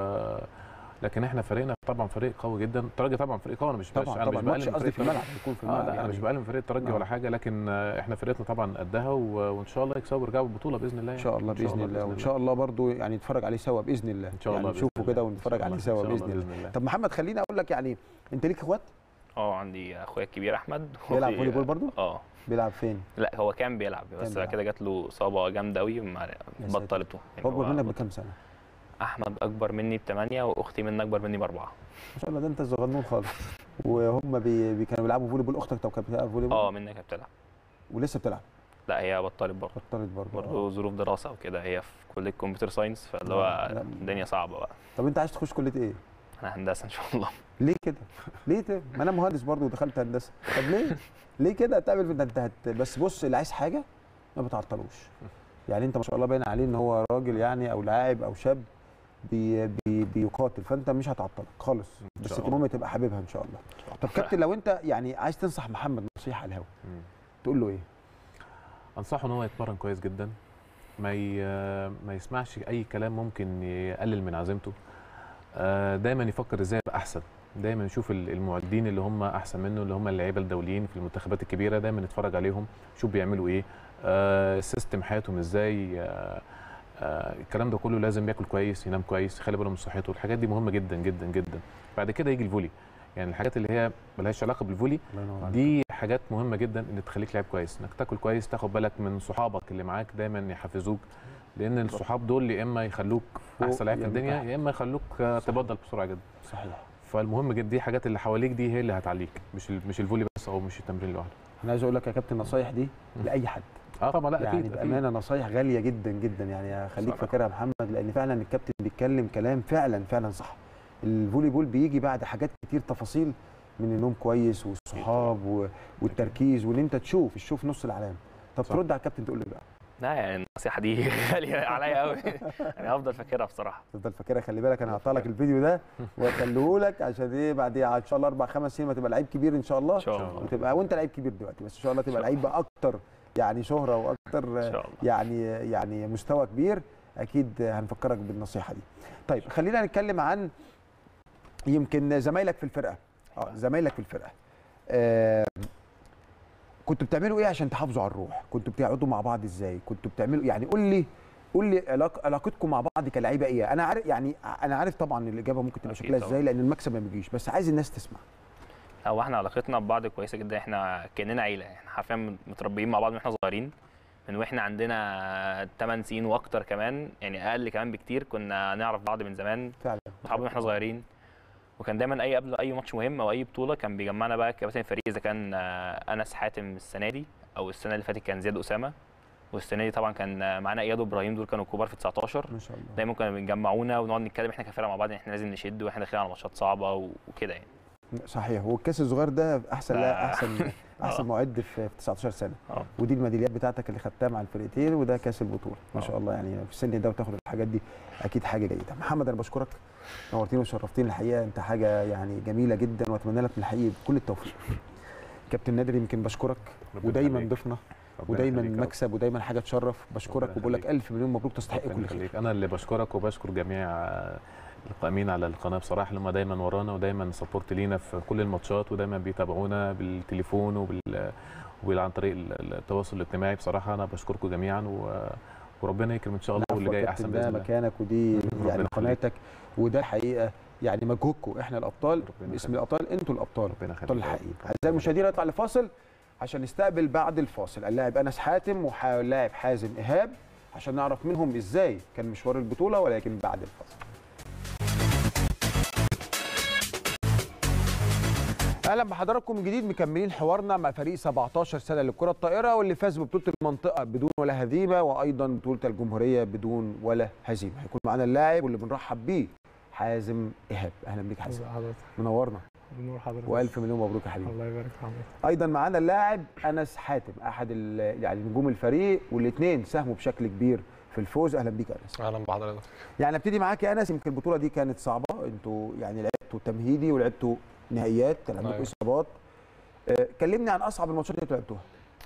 لكن احنا فريقنا طبعا فريق قوي جدا الترجي طبعا فريق قوي انا مش طبعا انا طبعا مش الماتش بقلل من قصدي فريق في الترجي. الملعب يكون في آه الملعب لا انا يعني مش بقلل من فريق الترجي آه. ولا حاجه لكن آه، احنا فرقتنا طبعا قدها و- وان شاء الله يكسبوا ويرجعوا بالبطوله باذن الله ان شاء الله باذن الله وان شاء الله برضو يعني نتفرج عليه سوا باذن الله ان شاء الله يعني بإذن نشوفه الله. كده إن ونتفرج شاء عليه الله، سوا إن شاء باذن الله باذن الله طب محمد خليني اقول لك يعني انت ليك اخوات اه عندي اخويا الكبير احمد بيلعب وفي- فولي بول برضو اه بيلعب فين لا هو كان بيلعب بس بيلعب. بعد كده جات له اصابه جامده قوي ما ساتر. بطلته يعني هو اكبر هو منك بكام سنه احمد اكبر مني بثمانيه واختي مني اكبر مني باربعه ما شاء الله ده انت صغنون خالص وهم بي... بي كانوا بيلعبوا فولي بول اختك طب كانت بتلعب فولي بول اه مني كانت بتلعب ولسه بتلعب لا هي بطلت برضه بطلت برضه برضه ظروف دراسه وكده هي في كليه كمبيوتر ساينس فاللي هو آه، لا. الدنيا صعبه بقى طب انت عايز تخش كليه ايه انا هندسه ان شاء الله ليه كده ليه كده ما انا مهندس برضه ودخلت هندسه طب ليه ليه كده هتعمل في- ده انت هت... بس بص اللي عايز حاجه ما بتعطلوش يعني انت ما شاء الله باين عليه ان هو راجل يعني او لاعب او شاب بي... بي... بيقاتل فانت مش هتعطلك خالص إن بس شاء المهم تبقى حاببها ان شاء الله طب كابتن لو انت يعني عايز تنصح محمد نصيحه على الهوا مم. تقول له ايه انصحه ان هو يتمرن كويس جدا ما ي... ما يسمعش اي كلام ممكن يقلل من عزيمته آه، دايما يفكر ازاي يبقى احسن دايما يشوف ال- المعدين اللي هم احسن منه اللي هم اللعيبه الدوليين في المنتخبات الكبيره دايما يتفرج عليهم يشوف بيعملوا ايه آه، سيستم حياتهم ازاي آه، آه، الكلام ده كله لازم ياكل كويس ينام كويس يخلي باله من صحته الحاجات دي مهمه جدا جدا جدا بعد كده يجي الفولي يعني الحاجات اللي هي ملهاش علاقه بالفولي الله ينور عليك دي حاجات مهمه جدا ان تخليك لاعب كويس انك تاكل كويس تاخد بالك من صحابك اللي معاك دايما يحفزوك لان الصحاب دول يا اما يخلوك فوق احسن لاعب في يا إما الدنيا تحت. يا اما يخلوك آه، تبدل بسرعه جدا صحيح فالمهم جدا دي الحاجات اللي حواليك دي هي اللي هتعليك مش ال- مش الفولي بس او مش التمرين لوحده انا عايز اقول لك يا كابتن النصايح دي مم. لاي حد اه طبعا لا يعني اكيد بامانه نصايح غاليه جدا جدا يعني خليك صراحة. فاكرها يا محمد لان فعلا الكابتن بيتكلم كلام فعلا فعلا صح الفولي بول بيجي بعد حاجات كتير تفاصيل من النوم كويس والصحاب و- والتركيز وان انت تشوف تشوف نص العالم طب صح. ترد على الكابتن تقول له إيه بقى لا يعني النصيحه دي غاليه عليا قوي يعني هفضل فاكرها بصراحه تفضل فاكرها خلي بالك انا هقطع لك الفيديو ده واخليه لك عشان ايه بعد ان شاء الله اربع خمس سنين ما تبقى لعيب كبير ان شاء الله ان شاء شاء الله الله. وتبقى وانت لعيب كبير دلوقتي بس ان شاء الله تبقى إن شاء لعيب بقى اكتر يعني شهره واكتر ان شاء الله يعني يعني مستوى كبير اكيد هنفكرك بالنصيحه دي طيب خلينا نتكلم عن يمكن زمايلك في الفرقه اه زمايلك في الفرقه آه كنتوا بتعملوا ايه عشان تحافظوا على الروح كنتوا بتقعدوا مع بعض ازاي كنتوا بتعملوا يعني قول لي قول لي علاق- علاقتكم مع بعض كلاعيبه ايه انا عارف يعني انا عارف طبعا الاجابه ممكن تبقى أكيد شكلها طبعاً. ازاي لان المكسب ما بيجيش بس عايز الناس تسمع هو احنا علاقتنا ببعض كويسه جدا احنا كاننا عيله احنا حرفيا متربيين مع بعض من احنا صغيرين من واحنا عندنا 8 سنين واكتر كمان يعني اقل كمان بكتير كنا نعرف بعض من زمان فعلا صحاب من واحنا صغيرين وكان دايما اي قبل اي ماتش مهم او اي بطوله كان بيجمعنا بقى كباتن الفريق اذا كان آه، انس حاتم السنه دي او السنه اللي فاتت كان زياد اسامه والسنه دي طبعا كان آه، معانا اياد وابراهيم دول كانوا كبار في 19 ما شاء الله دايما كانوا بيجمعونا ونقعد نتكلم احنا كفرقه مع بعض ان احنا لازم نشد واحنا داخلين على ماتشات صعبه و- وكده يعني صحيح والكاس الصغير ده احسن ده- لا احسن احسن آه. معد في في 19 سنه اه ودي الميداليات بتاعتك اللي خدتها مع الفرقتين وده كاس البطوله ما آه. شاء الله يعني في السن ده وتاخد الحاجات دي اكيد حاجه جيده محمد انا بشكرك نورتني وشرفتني الحقيقه انت حاجه يعني جميله جدا واتمنى لك من الحقيقه كل التوفيق كابتن نادر يمكن بشكرك ربنا ودايما يخليك. ضيفنا ربنا ودايما يخليك يا رب. مكسب ودايما حاجه تشرف بشكرك ربنا وبقول لك يخليك. الف مليون مبروك تستحق ربنا كل خير يخليك انا اللي بشكرك وبشكر جميع آه، القائمين على القناه بصراحه اللي هم دايما ورانا ودايما سبورت لينا في كل الماتشات ودايما بيتابعونا بالتليفون وبال وبال- عن طريق ال- ال- التواصل الاجتماعي بصراحه انا بشكركم جميعا و... وربنا يكرم ان شاء الله واللي العفو يا جاي كابتن، احسن ده باذن الله مكانك ودي ربنا يعني يخليك. قناتك وده الحقيقه يعني مجهودكم احنا الابطال ربنا باسم يخليك. الابطال انتوا الابطال ربنا يخليك الابطال يا رب. الحقيقي اعزائي المشاهدين نطلع لفاصل عشان نستقبل بعد الفاصل اللاعب انس حاتم واللاعب حازم ايهاب عشان نعرف منهم ازاي كان مشوار البطوله ولكن بعد الفاصل اهلا بحضراتكم من جديد مكملين حوارنا مع فريق 17 سنه للكره الطائره واللي فاز ببطوله المنطقه بدون ولا هزيمه وايضا بطوله الجمهوريه بدون ولا هزيمه هيكون معانا اللاعب واللي بنرحب بيه حازم ايهاب اهلا بيك حازم حضرتك منورنا بنور حضرتك والف مليون مبروك يا حبيبي الله يبارك في حضرتك ايضا معانا اللاعب انس حاتم احد ال- يعني نجوم الفريق والاثنين ساهموا بشكل كبير في الفوز اهلا بيك يا انس اهلا بحضرتك يعني ابتدي معاك يا انس يمكن البطوله دي كانت صعبه انتوا يعني لعبتوا تمهيدي ولعبتوا نهائيات كان عندكم أيوة. اصابات آه، كلمني عن اصعب الماتشات اللي انتوا لعبتوها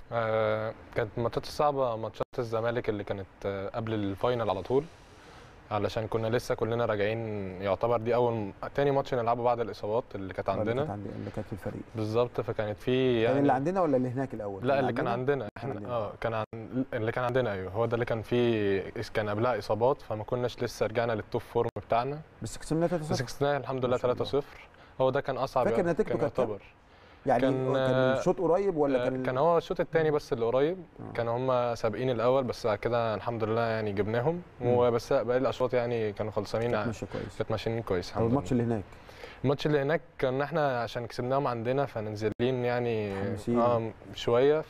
آه كانت الماتشات الصعبه ماتشات الزمالك اللي كانت آه قبل الفاينل على طول علشان كنا لسه كلنا راجعين يعتبر دي اول تاني ماتش نلعبه بعد الاصابات اللي كانت اللي كانت عندنا عندي اللي كانت في الفريق بالظبط فكانت في كان يعني اللي عندنا ولا اللي هناك الاول لا اللي كان عندنا كان احنا عندنا. اه كان عن... اللي كان عندنا ايوه هو ده اللي كان فيه كان قبلها اصابات فما كناش لسه رجعنا للتوب فورم بتاعنا بس كسبنا 3 بس كسبناه الحمد لله ما شاء الله. 3-0 هو ده كان اصعب فاكر يعني، نتيجته كان كانت كام؟ يعتبر يعني كان, كان- كان الشوط قريب ولا كان كان, ال- كان هو الشوط الثاني بس اللي قريب آه. كانوا هم سابقين الاول بس بعد كده الحمد لله يعني جبناهم مم. وبس باقي الاشواط يعني كانوا خلصانين كانت ع- ماشيه كويس كانت ماشيين كويس طب الحمد الماتش لله اللي هناك الماتش اللي هناك كان احنا عشان كسبناهم عندنا فننزلين يعني متحمسين. اه شويه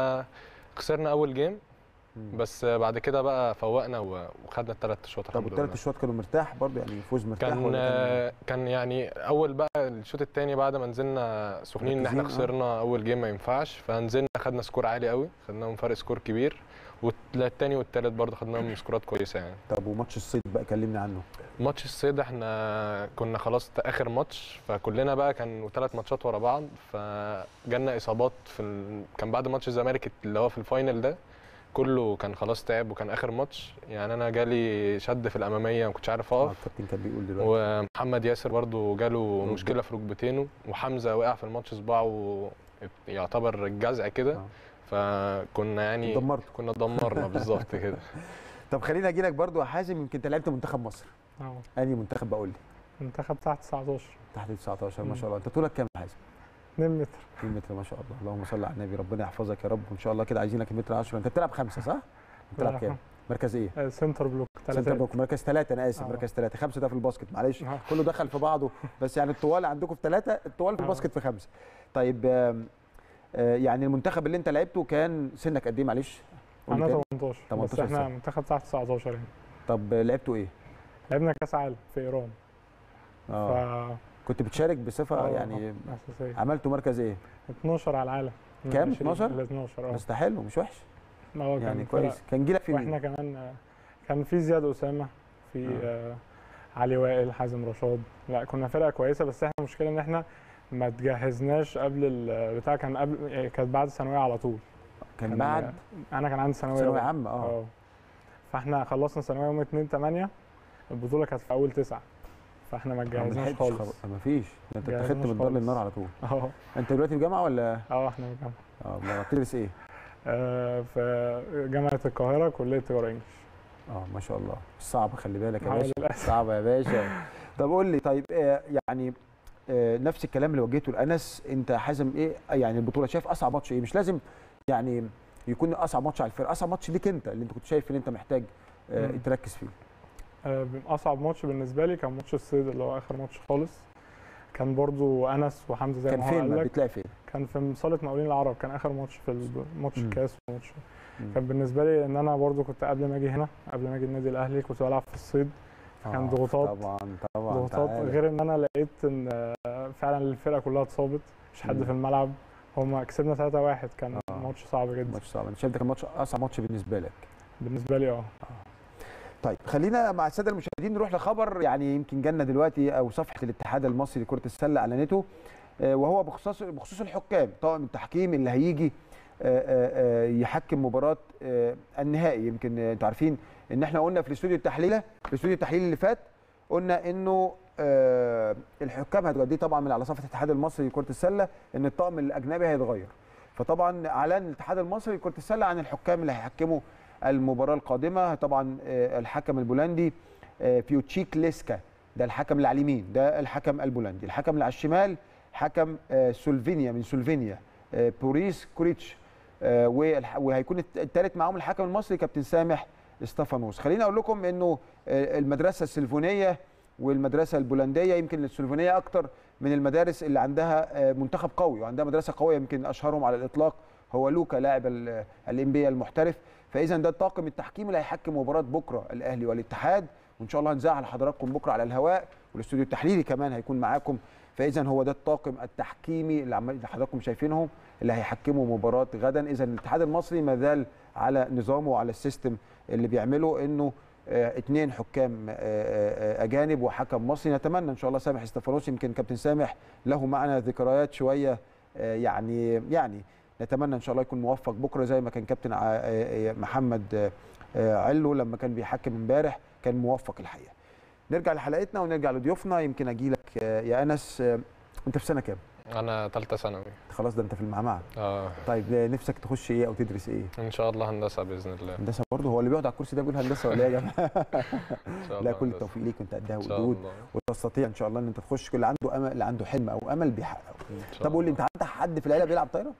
فخسرنا اول جيم مم. بس بعد كده بقى فوقنا و- وخدنا الثلاث اشواط طب الحمد والثلاث لله اشواط كانوا مرتاح برضه يعني الفوز مرتاح كان ولا كان كان يعني اول بقى الشوط الثاني بعد ما نزلنا سخنين ان احنا مركزين، آه. خسرنا اول جيم ما ينفعش فنزلنا خدنا سكور عالي قوي خدناهم فرق سكور كبير والثاني والثالث برضه خدناهم سكورات كويسه يعني طب وماتش الصيد بقى كلمني عنه ماتش الصيد احنا كنا خلاص اخر ماتش فكلنا بقى كان ثلاث ماتشات ورا بعض فجالنا اصابات في ال... كان بعد ماتش الزمالك اللي هو في الفاينل ده كله كان خلاص تعب وكان اخر ماتش يعني انا جالي شد في الاماميه ما كنتش عارف اه اقف الكابتن كان بيقول دلوقتي ومحمد ياسر برضو جاله ركبته. مشكله في ركبتينه وحمزه وقع في الماتش صباعه يعتبر الجزع كده آه. فكنا يعني دمرته كنا دمرنا بالظبط كده طب خليني اجي لك برضه يا حازم يمكن انت لعبت منتخب مصر اه انهي منتخب بقول لي المنتخب تحت 19 تحت 19 ما مم. شاء الله انت طولك كام يا حازم 2 متر 2 متر ما شاء الله اللهم صل على النبي ربنا يحفظك يا رب وان شاء الله كده عايزينك متر 10 انت بتلعب خمسه صح؟ بتلعب كام؟ مركز ايه؟ آه، سنتر بلوك سنتر ثلاثة باك مركز ثلاثة أنا آسف آه. مركز ثلاثة خمسة ده في الباسكت معلش آه. كله دخل في بعضه بس يعني الطوال عندكم في ثلاثة الطوال في آه. الباسكت في خمسة طيب آم، آه، يعني المنتخب اللي أنت لعبته كان سنك قد إيه معلش؟ قول لي انا تاني. 18 بس 18 احنا سنة. منتخب تحت 19 يعني طب آه، لعبته إيه؟ لعبنا كاس عالم في ايران اه ف كنت بتشارك بصفة آه، يعني اساسيه عملتوا مركز إيه؟ 12 على العالم من كام؟ 20 12 ل 12 اه بس ده حلو مش وحش اه كان يعني فرق. كويس كان جيلك في واحنا كمان آه، كان في زياد اسامه في آه. آه. علي وائل حازم رشاد لا كنا فرقه كويسه بس احنا المشكله ان احنا ما تجهزناش قبل البتاع كان قبل آه، كانت بعد الثانويه على طول كان بعد انا كان عندي ثانويه ثانوية أولى. عامة اه اه فاحنا خلصنا ثانويه يوم 2 8 البطوله كانت في اول تسعة فاحنا ما ما تجهزناش لحقتش خالص خلاص ما فيش ده انت جهزناش اتخذت من الدار خالص. للنار على طول اه انت دلوقتي في جامعه ولا اه احنا في جامعة. اه ما بتدرس ايه آه في جامعه القاهره كليه تجاره انجلش اه ما شاء الله صعبه خلي بالك يا آه، باشا للأسف. صعبه يا باشا طب قول لي طيب آه يعني آه نفس الكلام اللي وجهته لانس انت حازم ايه يعني البطوله شايف اصعب ماتش ايه مش لازم يعني يكون اصعب ماتش على الفرقه اصعب ماتش ليك انت اللي انت كنت شايف ان انت محتاج آه مم. تركز فيه آه، اصعب ماتش بالنسبه لي كان ماتش الصيد اللي هو اخر ماتش خالص كان برضو انس وحمزه زي كان ما هو فين قال ما لك بتلاقي فين كان في صاله مقاولين العرب كان اخر ماتش في الب- ماتش مم. الكاس وماتش مم. كان بالنسبه لي ان انا برضو كنت قبل ما اجي هنا قبل ما اجي النادي الاهلي كنت بلعب في الصيد كان آه، ضغوطات طبعا طبعا ضغوطات تعالى. غير ان انا لقيت ان آه، فعلا الفرقه كلها اتصابت مش حد مم. في الملعب هما كسبنا 3-1 كان آه. ماتش صعب جدا ماتش صعب انا شايف ده كان ماتش اصعب ماتش بالنسبه لك بالنسبه لي اه طيب خلينا مع الساده المشاهدين نروح لخبر يعني يمكن جالنا دلوقتي او صفحه الاتحاد المصري لكره السله اعلنته آه، وهو بخصوص بخصوص الحكام طاقم التحكيم اللي هيجي آه، آه، آه، يحكم مباراه آه، النهائي يمكن آه، انتوا عارفين ان احنا قلنا في الاستوديو التحليلي في الاستوديو التحليلي اللي فات قلنا انه آه، الحكام هتوديه طبعا من على صفحه الاتحاد المصري لكره السله ان الطاقم الاجنبي هيتغير فطبعا اعلن الاتحاد المصري لكره السله عن الحكام اللي هيحكموا المباراه القادمه طبعا آه، الحكم البولندي آه، بيوتشيك ليسكا ده الحكم اللي على اليمين ده الحكم البولندي الحكم اللي على الشمال حكم آه، سلوفينيا من سلوفينيا آه، بوريس كوريتش آه، والح- وهيكون الثالث معاهم الحكم المصري كابتن سامح استفانوس خليني اقول لكم انه آه، المدرسه السلفونيه والمدرسه البولنديه يمكن السلفونيه اكتر من المدارس اللي عندها آه، منتخب قوي وعندها مدرسه قويه يمكن اشهرهم على الاطلاق هو لوكا لاعب الانبياء المحترف فاذا ده الطاقم التحكيمي اللي هيحكم مباراه بكره الاهلي والاتحاد وان شاء الله هنذاعها لحضراتكم بكره على الهواء والاستوديو التحليلي كمان هيكون معاكم فاذا هو ده الطاقم التحكيمي اللي عم- اللي حضراتكم شايفينهم اللي هيحكموا مباراه غدا اذا الاتحاد المصري ما زال على نظامه وعلى السيستم اللي بيعمله انه آه، اثنين حكام آه، آه، اجانب وحكم مصري نتمنى ان شاء الله سامح استفانوس يمكن كابتن سامح له معنا ذكريات شويه آه، يعني يعني نتمنى ان شاء الله يكون موفق بكره زي ما كان كابتن ع- آه، آه، محمد آه، آه، علو لما كان بيحكم امبارح كان موفق الحقيقه نرجع لحلقتنا ونرجع لضيوفنا يمكن اجي لك يا انس آه، انت في سنه كام انا ثالثه ثانوي خلاص ده انت في المعمعه اه طيب آه، نفسك تخش ايه او تدرس ايه ان شاء الله هندسه باذن الله هندسه برضه هو اللي بيقعد على الكرسي ده بيقول هندسه ولا ايه يا جماعه ان شاء الله لا كل هندسة. التوفيق ليك وانت قدها ان شاء وجهود الله وتستطيع ان شاء الله ان انت تخش كل اللي عنده امل اللي عنده حلم او امل بيحققه إن شاء طب قول لي الله. انت عندك حد في العيله بيلعب طايره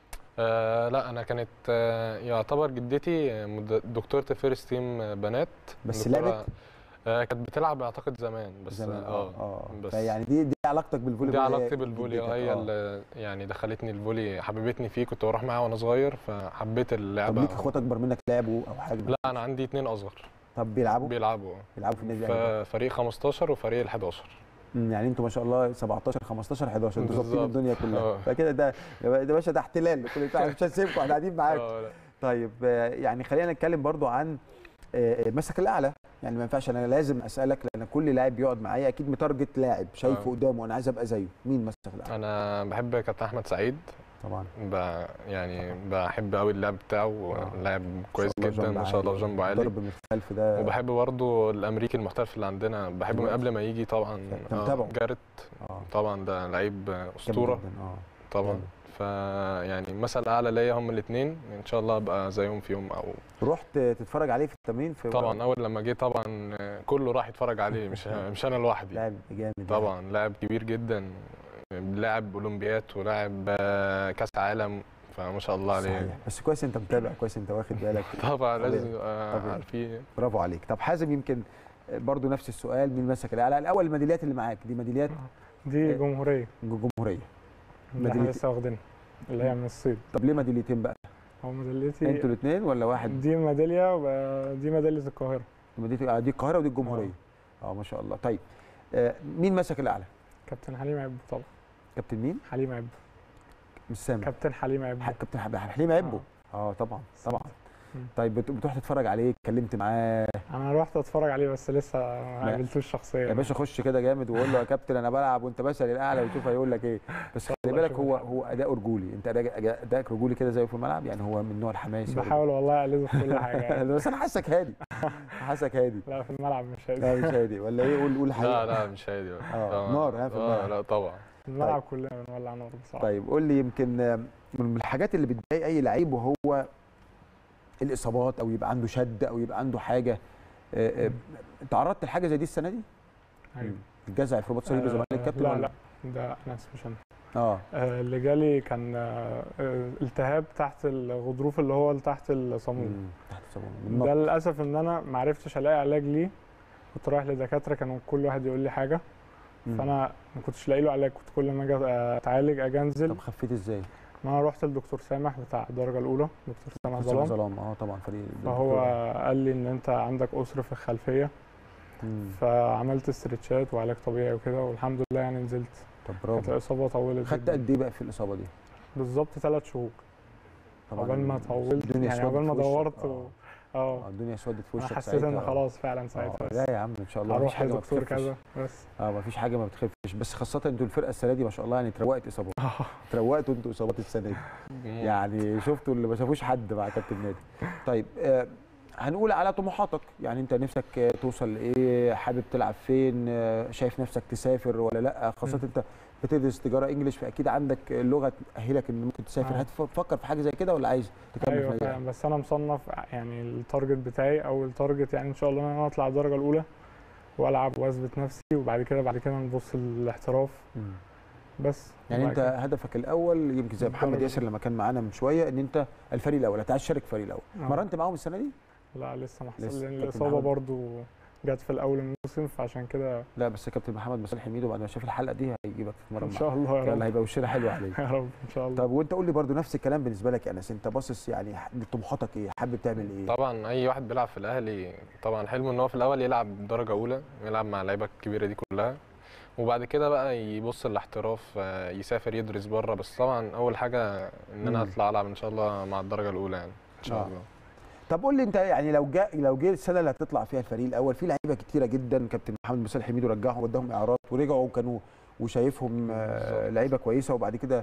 آه لا انا كانت آه يعتبر جدتي آه، مد- دكتوره فيرست تيم آه، بنات بس دكتورة- لعبت آه كانت بتلعب اعتقد زمان بس زمان اه اه بس فيعني دي دي علاقتك بالفولي دي بول علاقتي هي بالفولي جدتك، اه هي آه. اللي يعني دخلتني الفولي حببتني فيه كنت بروح معاها وانا صغير فحبيت طب اللعبه ليك اخوات اكبر منك لعبوا او حاجه لا انا عندي اتنين اصغر طب بيلعبوا بيلعبوا بيلعبوا في النادي الاهلي ففريق 15 وفريق ال 11 أمم، يعني انتوا ما شاء الله 17 15 11 انتوا ظابطين بالظبط. الدنيا كلها آه. فكده ده ده باشا ده احتلال كل بتاع مش هنسيبكم احنا قاعدين معاكم آه، لا. طيب آه، يعني خلينا نتكلم برضو عن آه، المسك الاعلى يعني ما ينفعش انا لازم اسالك لان كل لاعب بيقعد معايا اكيد متارجت لاعب شايفه آه. قدامه وانا عايز ابقى زيه مين مسك الاعلى انا بحب كابتن احمد سعيد طبعا ب... يعني بحب قوي اللعب بتاعه آه. لاعب كويس ما شاء الله جدا جنب ما شاء الله عالي. جنبه عالي ضرب من الخلف ده وبحب برضه الامريكي المحترف اللي عندنا بحبه من دلوقتي. قبل ما يجي طبعا أنت آه، متابعه؟ جارت اه طبعا ده لعيب جامد اسطوره جداً، اه طبعا جامد. ف يعني مثل اعلى ليا هم الاثنين ان شاء الله ابقى زيهم في يوم او رحت تتفرج عليه في التمرين في طبعا اول لما جه طبعا كله راح يتفرج عليه مش مش انا لوحدي لاعب جامد يعني. طبعا لاعب كبير جدا لاعب اولمبياد ولاعب آه، كاس عالم فما شاء الله عليه صحيح بس كويس انت متابع كويس انت واخد بالك طبعا طبيعي. لازم نبقى طبيعي. عارفين برافو عليك طب حازم يمكن برضو نفس السؤال مين مسك الاعلى الاول الميداليات اللي معاك دي ميداليات دي جمهوريه جمهوريه اللي احنا ميدالية- لسه واخدينها اللي هي من الصيد طب ليه ميداليتين بقى هو ميداليتي انتوا الاثنين ولا واحد دي ميداليه ودي ميداليه القاهره ميدالية- آه، دي القاهره ودي الجمهوريه اه ما شاء الله طيب آه مين مسك الاعلى كابتن حليم عبو طبعا كابتن مين حليم عبو مش سامع كابتن حليم عبو ح- كابتن حب- حليم عبو اه طبعا طبعا مم. طيب بت- بتروح تتفرج عليه اتكلمت معاه انا رحت اتفرج عليه بس لسه ما لا. قابلتوش شخصيا يا باشا خش كده جامد وقول له يا كابتن انا بلعب وانت مثل الاعلى وشوف هيقول لك ايه بس خلي والله بالك شوف هو الحاجة. هو اداء رجولي انت أداء- أداء- ادائك رجولي كده زيه في الملعب يعني هو من النوع الحماسي بحاول والله اقلده في كل حاجه يعني. بس انا حاسك هادي حاسك هادي لا في الملعب مش لا هادي مش هادي ولا ايه قول قول لا الحقيقه لا مش هادي آه، نار، ها، في اه الملعب. لا طبعا في الملعب كلنا بنولع نار بصراحه طيب قول لي يمكن آه، من الحاجات اللي بتضايق اي لعيب وهو الاصابات او يبقى عنده شد او يبقى عنده حاجه آه، آه، تعرضت لحاجه زي دي السنه دي؟ أيوة. الجزع في رباط صليبي آه، زمالك كابتن لا ولا؟ لا ده انس مش انا اه آه، اللي جالي كان آه، آه، التهاب تحت الغضروف اللي هو اللي تحت الصميم مم، تحت الصابون ده بالنقط. للاسف ان انا ما عرفتش الاقي علاج ليه كنت رايح لدكاتره كانوا كل واحد يقول لي حاجه مم. فانا ما كنتش لاقي له علاج كنت كل ما اجي اتعالج اجي انزل طب خفيت ازاي؟ ما انا رحت لدكتور سامح بتاع الدرجه الاولى دكتور سامح ظلام ظلام ظلام اه طبعا فريق فهو قال لي ان انت عندك اسر في الخلفيه مم. فعملت استرتشات وعلاج طبيعي وكده والحمد لله يعني نزلت طب كانت برافو الاصابه طولت خدت جداً. قد ايه بقى في الاصابه دي؟ بالظبط ثلاث شهور عقبال ما طولت الدنيا يعني اسودت عقبال ما في وشك. دورت و... آه. اه آه، الدنيا اسودت في انا وشك حسيت ان ساعتها. خلاص فعلا آه، ساعتها لا يا عم ان شاء الله مفيش اروح حاجه ما لدكتور بتخفش كذا بس اه مفيش حاجه ما بتخفش بس خاصه انتوا الفرقه السنه دي ما شاء الله يعني اتروقت اصابات اتروقتوا انتوا اصابات السنه دي يعني شفتوا اللي ما شافوش حد مع كابتن نادي طيب آه هنقول على طموحاتك يعني انت نفسك آه، توصل لايه حابب تلعب فين آه، شايف نفسك تسافر ولا لا خاصه مم. انت بتدرس تجاره انجليش فاكيد عندك لغه تاهلك ان ممكن تسافر آه. هتفكر في حاجه زي كده ولا عايز تكمل في ايوه نادي فعلا بس انا مصنف يعني التارجت بتاعي او التارجت يعني ان شاء الله ان انا اطلع الدرجه الاولى والعب واثبت نفسي وبعد كده بعد كده نبص للاحتراف مم. بس يعني وبعد انت كده- هدفك الاول يمكن زي محمد الدرجة ياسر لما كان معانا من شويه ان انت الفريق الاول انت عايز تشارك الفريق الاول آه. مرنت معاهم السنه دي لا لسه ما لسه. حصل لان كابتن الاصابه محمد. برضو جت في الاول الموسم فعشان كده لا بس كابتن محمد مصالح حميدو بعد ما شاف الحلقه دي هيجيبك تتمرن ان معاه شاء الله يا يلا رب هيبقى وشنا حلو عليك يا رب ان شاء الله طب وانت قول لي برضو نفس الكلام بالنسبه لك يا انس انت باصص يعني طموحاتك ايه حابب تعمل ايه طبعا اي واحد بيلعب في الاهلي طبعا حلمه ان هو في الاول يلعب درجه اولى يلعب مع اللعيبه الكبيره دي كلها وبعد كده بقى يبص للاحتراف آه، يسافر يدرس بره بس طبعا اول حاجه ان انا مم. اطلع العب ان شاء الله مع الدرجه الاولى يعني ان شاء آه. الله طب قول لي انت يعني لو جاء لو جه السنه اللي هتطلع فيها الفريق الاول في لعيبه كتيره جدا كابتن محمد مصالح حميدو رجعهم وداهم اعارات ورجعوا وكانوا وشايفهم آه، بالظبط. لعيبه كويسه وبعد كده آه،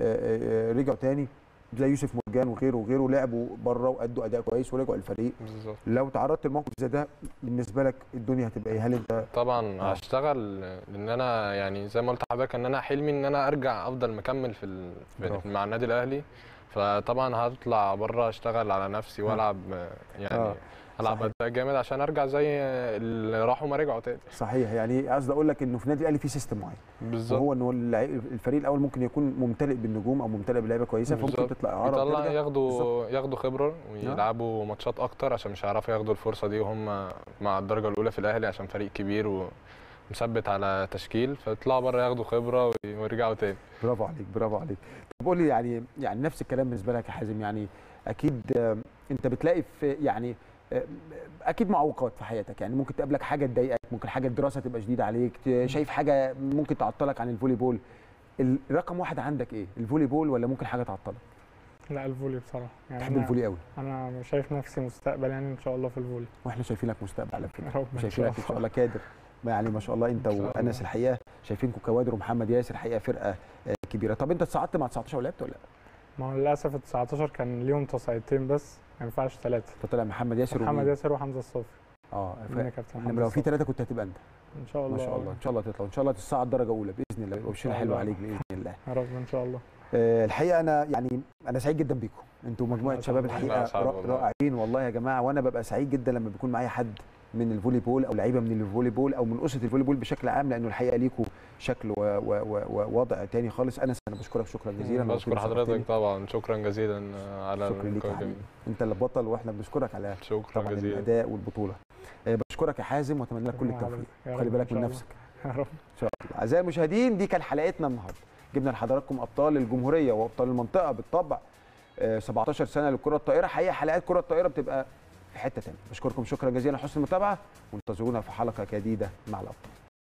آه، رجعوا تاني زي يوسف مرجان وغيره وغيره لعبوا بره وادوا اداء كويس ورجعوا الفريق بالظبط لو تعرضت لموقف زي ده بالنسبه لك الدنيا هتبقى ايه هل انت طبعا آه. هشتغل لان انا يعني زي ما قلت لحضرتك ان انا حلمي ان انا ارجع افضل مكمل في, ال... برافو. في مع النادي الاهلي فطبعا هطلع بره اشتغل على نفسي والعب آه، يعني آه. العب صحيح. اداء جامد عشان ارجع زي اللي راحوا ما رجعوا تاني صحيح يعني قصدي اقول لك انه في النادي الاهلي في سيستم معين بالظبط وهو انه اللعيب- الفريق الاول ممكن يكون ممتلئ بالنجوم او ممتلئ بلعيبه كويسه فممكن بالظبط. تطلع اعاره يطلع وترجع. ياخدوا بالظبط. ياخدوا خبره ويلعبوا ماتشات اكتر عشان مش هيعرفوا ياخدوا الفرصه دي وهم مع الدرجه الاولى في الاهلي عشان فريق كبير ومثبت على تشكيل فيطلعوا بره ياخدوا خبره ويرجعوا تاني برافو عليك برافو عليك طب قول لي يعني يعني نفس الكلام بالنسبه لك يا حازم يعني اكيد آه، انت بتلاقي في يعني آه، اكيد معوقات في حياتك يعني ممكن تقابلك حاجه تضايقك ممكن حاجه الدراسه تبقى شديده عليك ت- شايف حاجه ممكن تعطلك عن الفولي بول الرقم واحد عندك ايه الفولي بول ولا ممكن حاجه تعطلك لا الفولي بصراحه يعني تحب انا الفولي قوي انا شايف نفسي مستقبل يعني ان شاء الله في الفولي واحنا شايفينك مستقبل على فكره يا رب ان شاء شايفينك ان شاء الله كادر ما يعني ما شاء الله انت إن شاء الله. وانس الحقيقه شايفينكم كوادر ومحمد ياسر الحقيقه فرقه آه، كبيره طب انت اتصعدت مع 19 ولعبت ولا لا؟ ما هو للاسف ال 19 كان ليهم تصعيدتين بس ما ينفعش ثلاثه فطلع محمد ياسر محمد ومين؟ ياسر وحمزه الصافي اه مني كابتن انما حمزه لو في الصافي ثلاثه كنت هتبقى انت ان شاء الله ما شاء الله ان شاء الله تطلع وان شاء الله تصعد درجه اولى باذن الله إن وبشنا شاء حلو الله. عليك باذن الله يا رب ان شاء الله آه، الحقيقه انا يعني انا سعيد جدا بيكم انتوا مجموعه ما شاء شباب الله. الحقيقه لا، صعب را- والله. رائعين والله يا جماعه وانا ببقى سعيد جدا لما بيكون معايا حد من الفولي بول او لعيبه من الفولي بول او من اسره الفولي بول بشكل عام لانه الحقيقه ليكوا شكل و- و- و- ووضع تاني خالص انا انا بشكرك شكرا جزيلا بشكر وكل حضرتك شرفتني. طبعا شكرا جزيلا على شكرا ليك يا اللقاء حبيبي الجميل. انت اللي بطل واحنا بنشكرك على شكرا طبعا جزيلا الاداء والبطوله آه، بشكرك يا حازم واتمنى لك كل شكراً التوفيق حضرتك. يا خلي رب بالك إن من شاء نفسك الله. يا رب ان شاء الله اعزائي المشاهدين دي كان حلقتنا النهارده جبنا لحضراتكم ابطال الجمهوريه وابطال المنطقه بالطبع آه، 17 سنه للكره الطائره حقيقه حلقات كره الطائره بتبقى في حته ثانيه بشكركم شكرا جزيلا لحسن المتابعه وانتظرونا في حلقه جديده مع الابطال